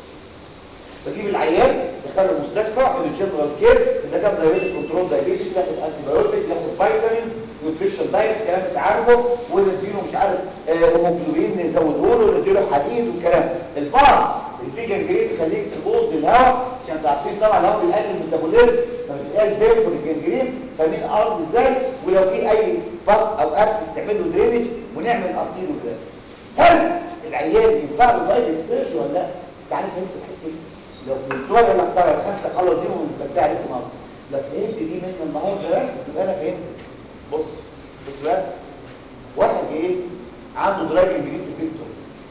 بجيب العيان دخله المستشفى اعمل جنرال كير اذا كان دايبيتك كنترول دايبيتس ياخد انتي بايوتيك ياخد فيتامين نيوتريشن دايت الكلام انت عارفه ونديله مش عارف هيموجلوبين نزوده له ونديله حديد والكلام البارت اللي فيه جنجرين خليه اكسبوز للهواء عشان تعرفين طبعا الهواء بيقلل الميتابوليزم فبتقال بيرفور الجنجرين فاهمين الارض ازاي ولو في اي باس او ابسس تعمل له درينج ونعمل ارتيرو كده هل العيان ينفع له دايركت سيرش ولا لا؟ تعالى فهمت الحته دي لو فهمتوها يقول لك طيب خمسه خلص دي وبتاع عليكم النهارده لو فهمت دي من النهارده بس يبقى انا فهمت بص بص بقى واحد ايه عنده دراج جديد في الفيكتور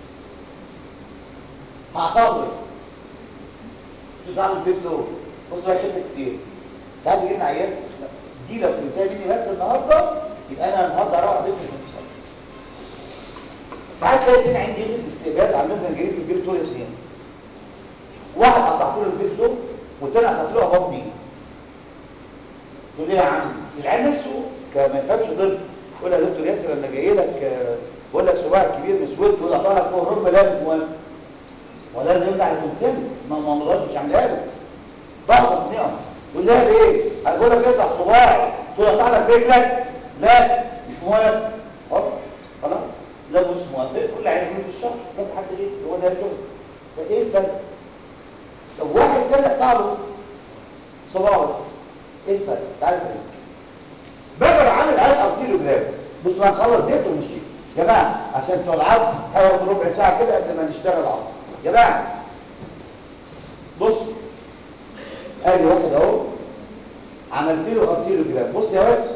هعتبر تطلع الفيكتور بص بقى حته كتير ساعات يجي لنا عيال دي لو فهمتها مني بس النهارده يبقى انا النهارده اروح بيت مش هتشتغل ساعات تلاقي اتنين عندي في الاستقبال عندهم جنجرين في البيت طول الاثنين واحد قطعت له البيت له والتاني قطعت له بطني تقول لي يا عم العيال نفسه ما يفهمش ضد يقول يا دكتور ياسر انا جاي لك بقول لك صباعك كبير مسود تقول اطلع لك فوق الركبه لابس مهم ولازم يرجع لتمثيل ما الممرضات مش عاملاها له بعض اقنعه يقول لها بايه؟ هقول لك اطلع صباعي تقول اطلع لك رجلك لا مش موافق خلاص لا مش موافق كل عيال يقول الشهر ده حد ايه هو ده الشغل ده ايه الفرق؟ طب واحد تاني قطع له صباعه بس ايه الفرق؟ تعالى فهمت بدل عامل قال ارتيلو جرام بص ما نخلص ديت ونمشي يا جماعه عشان بتوع العظم هياخد ربع ساعه كده قبل ما نشتغل عظم يا جماعه بص ادي واحد اهو عملت له ارتيلو جرام بص يا واد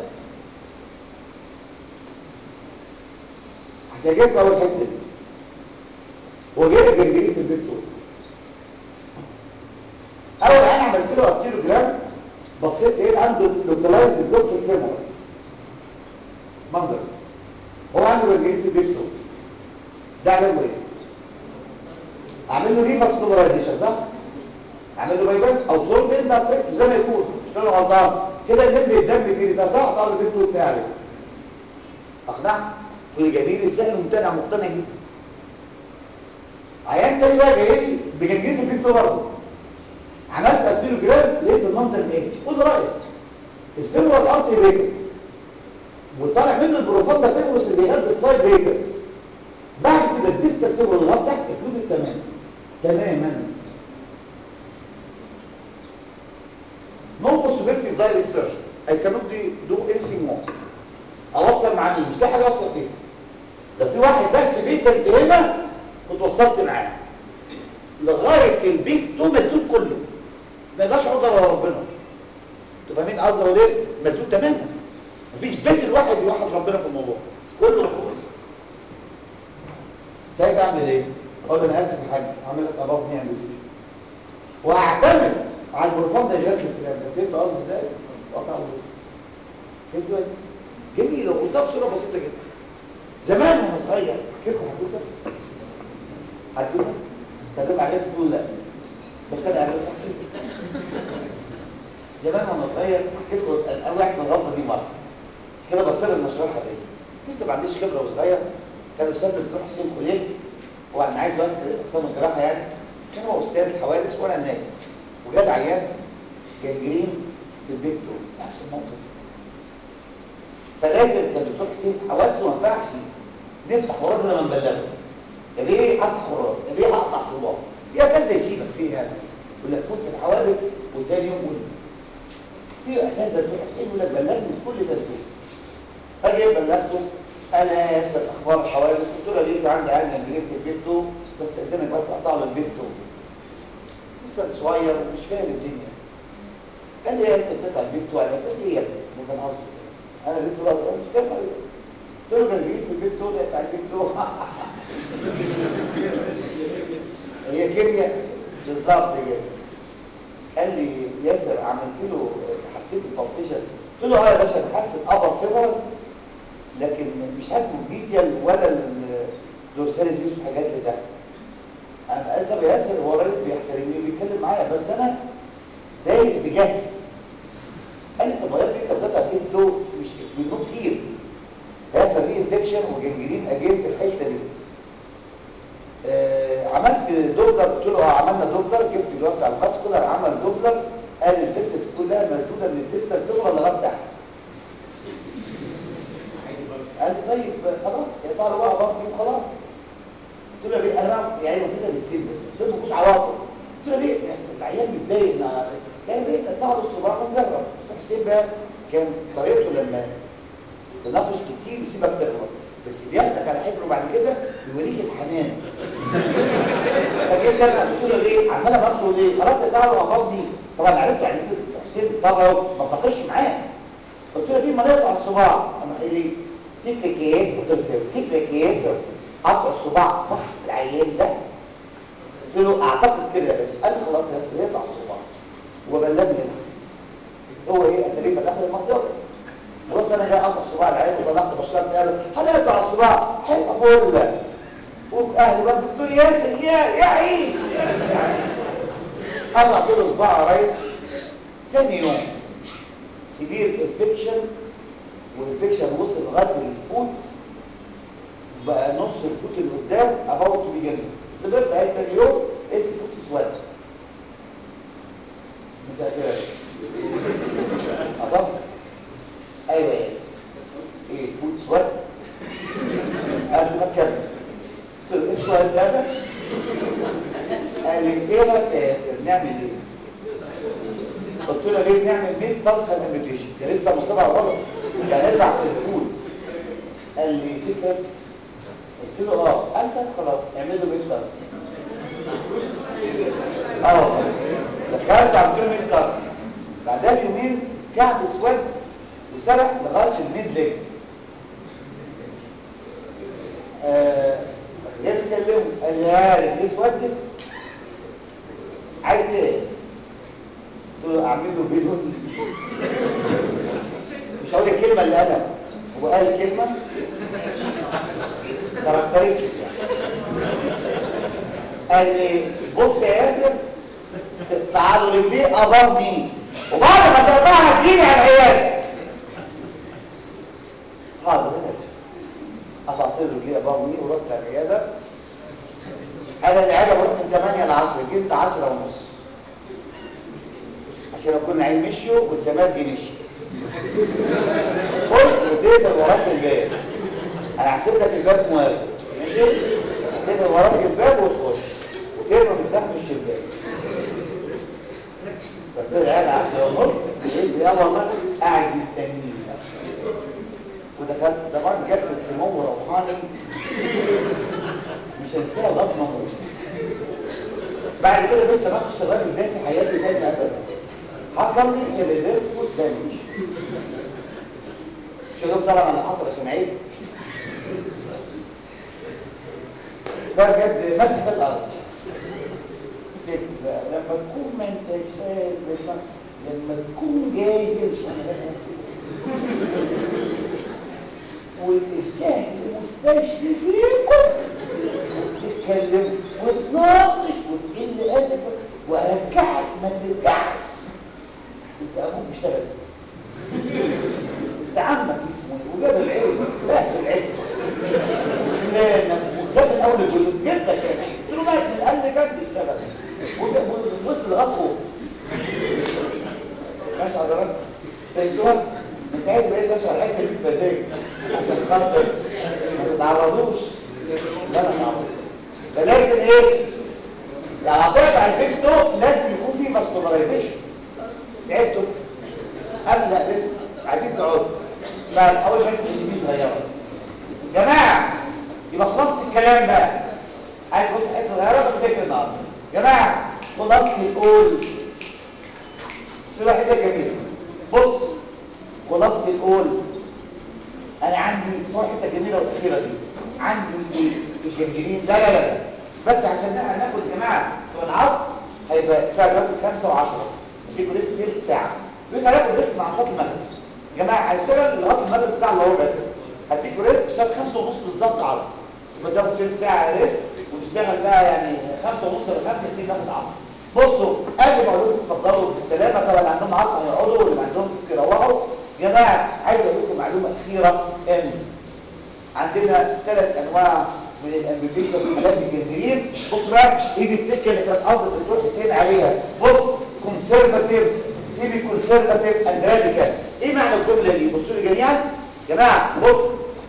هتجيب اول حته دي هو جايب جنجرين في البيت دول اول انا عملت له ارتيلو جرام بصيت ايه عنده لوكلايز الدكتور فيمور منظر هو عنده جنجرين في البيت دول ده علاجه ايه اعمل له ريفاس نومرايزيشن صح اعمل له بايباس او سولف انت زي ما يكون مش له غلطان كده الليمب الدم بيجري ده صح طالب البيت دول بتاعي اقنع تقول جميل السهل ممتنع مقتنع جدا عيان تاني بقى جاي لي بجنجته البيت برضه عملت اديله جرام لقيت المنظر الاتي قول رايك الفيبر الارتي ريجر وطالع منه البروفان ده فيبروس اللي بيغذي السايد ريجر بعد كده الديسكال فيبر اللي تحت اكلود تماما تماما no possibility of direct surgery I cannot do anything more اوصل مع مين مش لاقي حاجه اوصل فيها لو في واحد بس بيتر هنا كنت وصلت معاه لغايه البيت تو مسدود كله ما يقدرش يعود على ربنا انتوا فاهمين قصدي اقول ايه مسدود تماما مفيش فيسل واحد يوحد ربنا في الموضوع كله ربنا ساعتها اعمل ايه اقول له انا اسف يا حاج اعمل لك اباف نعمل ايه واعتمد على البروفان ده جهاز الكلام ده فهمت قصدي ازاي واقع الله فهمت ازاي جميل وقلتها بصوره بسيطه جدا زمان وانا صغير كيف حدوته حدوته كلام على تقول لا بس انا انا صح زمان وانا صغير حكيت له انا واحد في الغلطه دي مره كده بصير ان اشرحها تاني لسه ما عنديش خبره وصغير كان الاستاذ الدكتور حسين كليه وانا عايز دلوقتي اقسام الجراحه يعني كان هو استاذ الحوادث وانا نايم وجاد عيان جنجرين في البيت دول نفس الموقف فلازم كان الدكتور حسين حوادث وما ينفعش نفتح وراد لما نبلغه ليه افتح وراد ليه اقطع صباع في اساتذه يسيبك فيه هذا يقول لك فوت في الحوادث وتاني يوم قول في اساتذه الدكتور حسين يقول لك بلغني كل ده فيه فجاه بلغته انا اسف اخبار الحوادث قلت له ليه عندي عين جنجرين في بيته بس استاذنك بس اقطع له البيت لسه صغير ومش فاهم الدنيا قال لي يا اسف قطع البيت على اساس ايه يا ابني وكان قصده انا لسه بقى مش فاهم قلت له جنجرين في البيت دول بتاع البيت دول هي كيمياء بالظبط كده قال لي ياسر عملت له حسيت البلسيشن قلت له اه يا باشا انا حاسس الابر فيبر لكن مش حاسس بالديتيال ولا الدورساليس فيس والحاجات اللي تحت انا قال طب يا ياسر هو راجل بيحترمني وبيتكلم معايا بس انا دايس بجد قال لي طب يا ابني انت ده جبته مش بينوت هيل ياسر ليه انفكشن وجنجرين اجين في الحته دي آه عملت دوبلر قلت له اه عملنا دوبلر جبت الواد بتاع الماسكولار عمل دوبلر قال الفيسس كلها مسدوده من الفيسس تغرى لغايه تحت قال لي طيب خلاص يقطع له بقى بطني وخلاص قلت له ليه انا بقى يعني واخدها بالسن بس قلت له مفيش عواطف قلت له ليه يا العيال متضايق يعني ليه قطع له الصباع ونجرب حسين بقى كان طريقته لما تناقش كتير يسيبك تغلط بس بياخدك على حجره بعد كده يوريك الحنان فجيت انا قلت له ليه عمال ابص ليه خلاص يقطع له قبضني طبعا عرفت يعني حسين طبعا ما بناقش معاه قلت له ليه ما نقطع الصباع انا قال لي تكرك يا ياسر قلت له تكرك يا ياسر قطع الصباع صح العيان ده قلت له اعتقد كده يا باشا قال لي خلاص يا ياسر يقطع الصباع وبلغني هو ايه انت ليه فتحت المصير قلت انا جاي اقطع صباع العين وطلعت بشرت قال هنقطع الصباع حلو اقول لك واهلي بقى الدكتور ياسر يا يا عين قطعت له صباع يا ريس تاني يوم سيفير انفكشن والانفكشن وصل لغايه الفوت بقى نص الفوت اللي قدام اباوت تو بيجن سبت هاي تاني يوم لقيت الفوت اسود مسافر أضم ايوه يا ايه فوت اسود قال لي فكر قلت له ايه السؤال ده قال لي ايه رايك يا ياسر نعمل ايه قلت له ليه نعمل مين طلسه الامبيتيشن ده لسه مصيبه غلط ده نرجع في الفود قال لي فكره قلت له اه قال لك خلاص اعملوا مين طلسه اه دخلت عملت له مين طلسه بعدها بيومين كعب اسود وسرح لغايه الميد ليج آه جاي تكلمه قال لي يا رجلي اسودت عايز ايه قلت له اعمل له بيلون مش هقول الكلمه اللي قالها هو قال كلمه كاركترستيك قال لي بص يا ياسر تعالوا رجليه ابرني وبعد ما تقطعها تجيني على العيال حاضر قطعت له رجليه ابرني ورحت على العياده انا العياده بروح من 8 ل 10 جبت 10 ونص عشان اكون عيل مشيوا والتمرجي مشي خش وتقفل وراك الباب انا هسيب لك الباب موافق ماشي تقفل وراك الباب وتخش وتقفل مفتاح من الشباك فقلت له العيال 10 ونص يا والله قاعد مستنيني ودخلت ده مرة جلسة سمو روحاني مش هنساها لغايه ما اموت بعد كده بقيت سمعت الراجل ده في حياتي تاني ابدا حصل لي الريفيرسبل دامج مش هقول طبعا اللي حصل عشان عيب ده بجد مسح الارض ست بقى لما تكون ما انتش فاهم بالنص لما تكون جاهل والجهل مستشرفينكم تتكلم وتناقش وتقل ادبك وارجعك ما ترجعش انت ابوك بيشتغل انت عمك اسمه وجاب العلم لا العلم لا وجاب الاول الجزء جدك يعني قلت له ماشي من قال كان بيشتغل وصل اقوى ماشي حضرتك فهمتوها من ساعتها بقيت اشرح حته بالمزاج عشان خاطر ما تتعرضوش لا ما تعرضوش فلازم ايه يعني هتقطع الفيكتو لازم يكون فيه ماسكولارايزيشن تعبتوا ابدا لسه عايزين تقعدوا لا الاول بس اللي صغيره جماعه يبقى خلصت الكلام بقى عايز بص حته صغيره بتفكر النهارده جماعه خلصت القول شو حته جميله بص خلاصة القول انا عندي صور حته جميله والاخيره دي عندي الجنجرين لا لا لا بس عشان ناخد يا جماعه في العصر هيبقى الساعه دلوقتي 5 و10 اديكوا لسه ثلث ساعه لسه هناخد لسه مع صلاه المغرب يا جماعه هشتغل لغايه المغرب الساعه الا ربع هديكوا ريست اشتغل 5 ونص بالظبط عرض يبقى تاخد ثلث ساعه ريست ونشتغل بقى يعني 5 ونص ل 5 2 ناخد عرض بصوا قبل ما اقول لكم اتفضلوا بالسلامه طبعا اللي عندهم عطله هيقعدوا واللي ما عندهمش يروحوا يا جماعه عايز اقول لكم معلومه اخيره ان عندنا ثلاث انواع من الامبيبيشن في حالات الجنجرين بص بقى ايدي التكه اللي كان قصد الدكتور حسين عليها بص كونسرفاتيف سيمي كونسرفاتيف اند راديكال ايه معنى الجمله دي بصوا لي جميعا يا جماعه بص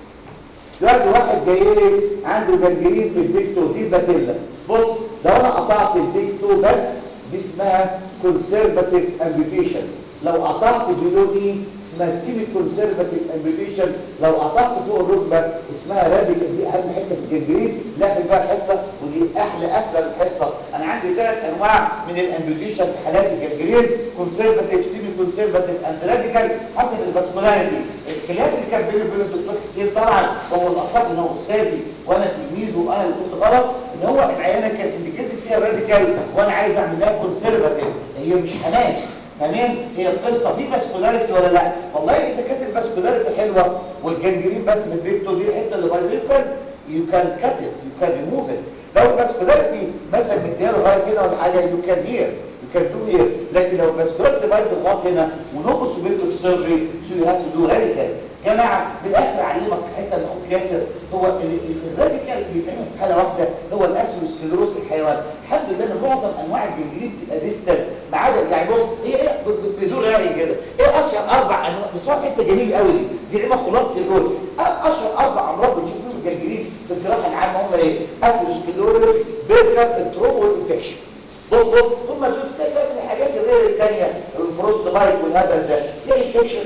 دلوقتي واحد جاي لي عنده جنجرين في البيكتو دي باتيلا بص لو انا قطعت البيكتو بس دي اسمها كونسرفاتيف امبيبيشن لو قطعت بيلو دي اسمها سيمي كونسرفاتيف امبيبيشن لو قطعت فوق الركبه اسمها راديكال دي اهم حته في الجنجرين لكن بقى الحصه ودي احلى احلى الحصه انا عندي ثلاث انواع من الامبيبيشن في حالات الجنجرين كونسرفاتيف سيمي كونسرفاتيف اند راديكال حسب الباسمولاريتي الخلاف اللي كان بيني وبين الدكتور حسين طبعا هو الاصح ان هو استاذي وانا تلميذه وانا اللي كنت غلط ان هو العيانه كانت انديكيتد فيها راديكال وانا عايز اعمل لها كونسرفاتيف هي مش حماس تمام هي القصه دي باسكولاريتي ولا لا والله اذا كانت الباسكولاريتي حلوه والجنجرين بس في البيكتو دي الحته اللي بايظه يو كان يو كان كات ات يو كان ريموف ات لو الباسكولاريتي مثلا مديها لغايه كده ولا حاجه يو كان هير يو كان دو هير لكن لو الباسكولاريتي بايظه لغايه هنا ونو بوسيبيلتي سيرجري سو يو هاف تو دو راديكال جماعه بالاخر اعلمك حته اللي اخوك ياسر هو الراديكال اللي بيتعمل في حاله واحده هو الاسوسكليروس الحيوان الحمد لله ان معظم انواع الجنجرين بتبقى ديستال ما عدا يعني بص هي ايه بدون راي كده ايه اشهر اربع انواع بس هو حته جميل قوي دي دي علمها خلاصه القول اشهر اربع امراض بنشوف فيهم الجنجرين في الجراحه العامه هم ايه اسوسكليروس بيركر التروما والانفكشن بص بص هم دول سايبه من الحاجات غير الثانيه الفروست بايت والهبل ده يا انفكشن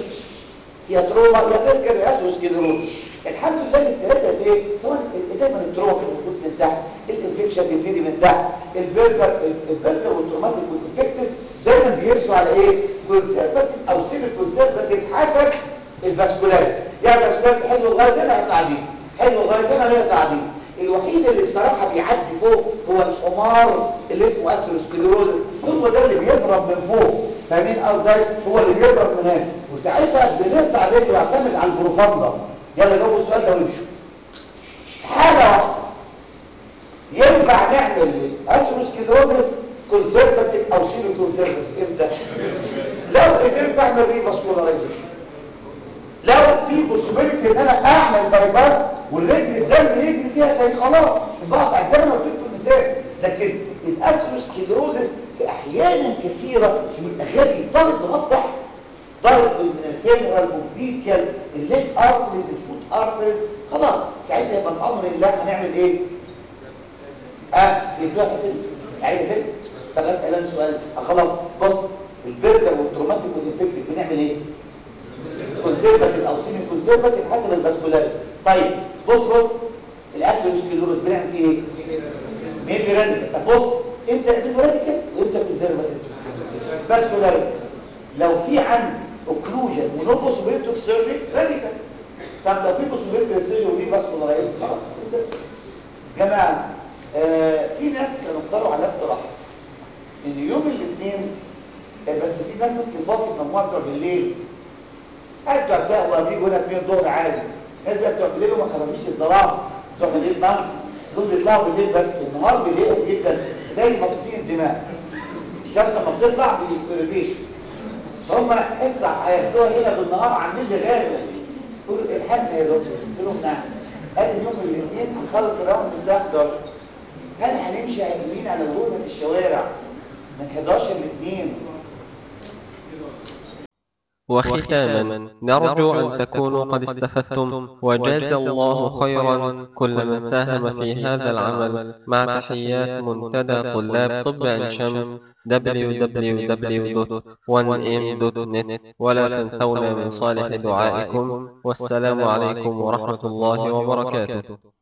يا تروما يا بيركر يا اسوسكليروس الحمد لله الثلاثه ايه سواء دايما التروما بتنزل من تحت الانفكشن بيبتدي من تحت البرجر البرجر والتروماتيك والانفكتيف دايما بيرسوا على ايه كونسرفاتيف او سيمي كونسرفاتيف حسب الفاسكولاريتي يعني الفاسكولاريتي حلو لغايه هنا هيطلع دي حلو لغايه هنا هيطلع دي الوحيد اللي بصراحه بيعدي فوق هو الحمار اللي اسمه اسيروسكليروزس هو ده اللي بيضرب من فوق فاهمين قصدي هو اللي بيضرب من هنا وساعتها بنقطع رجله ويعتمد على البروفاندا يلا جاوبوا السؤال ده وامشوا حاجه واحده ينفع نعمل اسيروسكليروزس كونسرفاتيف او سيمي كونسرفاتيف امتى لو قدرت اعمل ريفاسكولارايزيشن لو في بوسيبيليتي ان انا اعمل باي باس والرجل الدم يجري فيها تاني خلاص بقطع زي ما قلت لكم المثال كثيره يبقى غبي ضارب لغايه تحت ضارب من الفيمورال اوبليكال الليج ارتريز الفوت ارتريز خلاص ساعتها يبقى الامر لله هنعمل ايه؟ اه في بلوك كده عيب كده طب اسال انا سؤال آه خلاص بص البرجر والتروماتيك والانفكتيف بنعمل ايه؟ كونسيرفاتيف او سيمي كونسيرفاتيف حسب الباسكولار طيب بص بص الاسيروسكليروز بنعمل فيه ايه؟ مين راديكال طب بص انت اعمل راديكال وانت كونسيرفاتيف باسكولار لو في عندي اوكلوجن ونو بوسيبيلتي اوف سيرجري راديكال طب لو في بوسيبيلتي اوف سيرجري ودي باسكولار خلاص جماعه آه في ناس كانوا اختاروا على اقتراح ان يوم الاثنين بس في ناس استضافه مجموعه بتوع بالليل قاعد بتوع القهوه بيجوا هنا 2 الظهر عادي ناس بقى بتوع بالليل وما خرجوش الظلام بتوع بالليل نص دول بيطلعوا بالليل بس النهار بيلاقوا جدا زي مصاصين الدماء الشمس لما بتطلع بيريفيشن فهم حس هياخدوها هنا بالنهار عاملين لي غازه يقولوا الحقنا يا دكتور قلت لهم نعم قال لي يوم الاثنين هنخلص الراوند الساعه 11 هل هنمشي عاملين على الغرفه في الشوارع من 11 ل 2 وختاما نرجو أن تكونوا قد استفدتم وجاز الله خيرا كل من ساهم في هذا العمل مع تحيات منتدى طلاب طب عين شمس www.1m.net ولا تنسونا من صالح دعائكم والسلام عليكم ورحمة الله وبركاته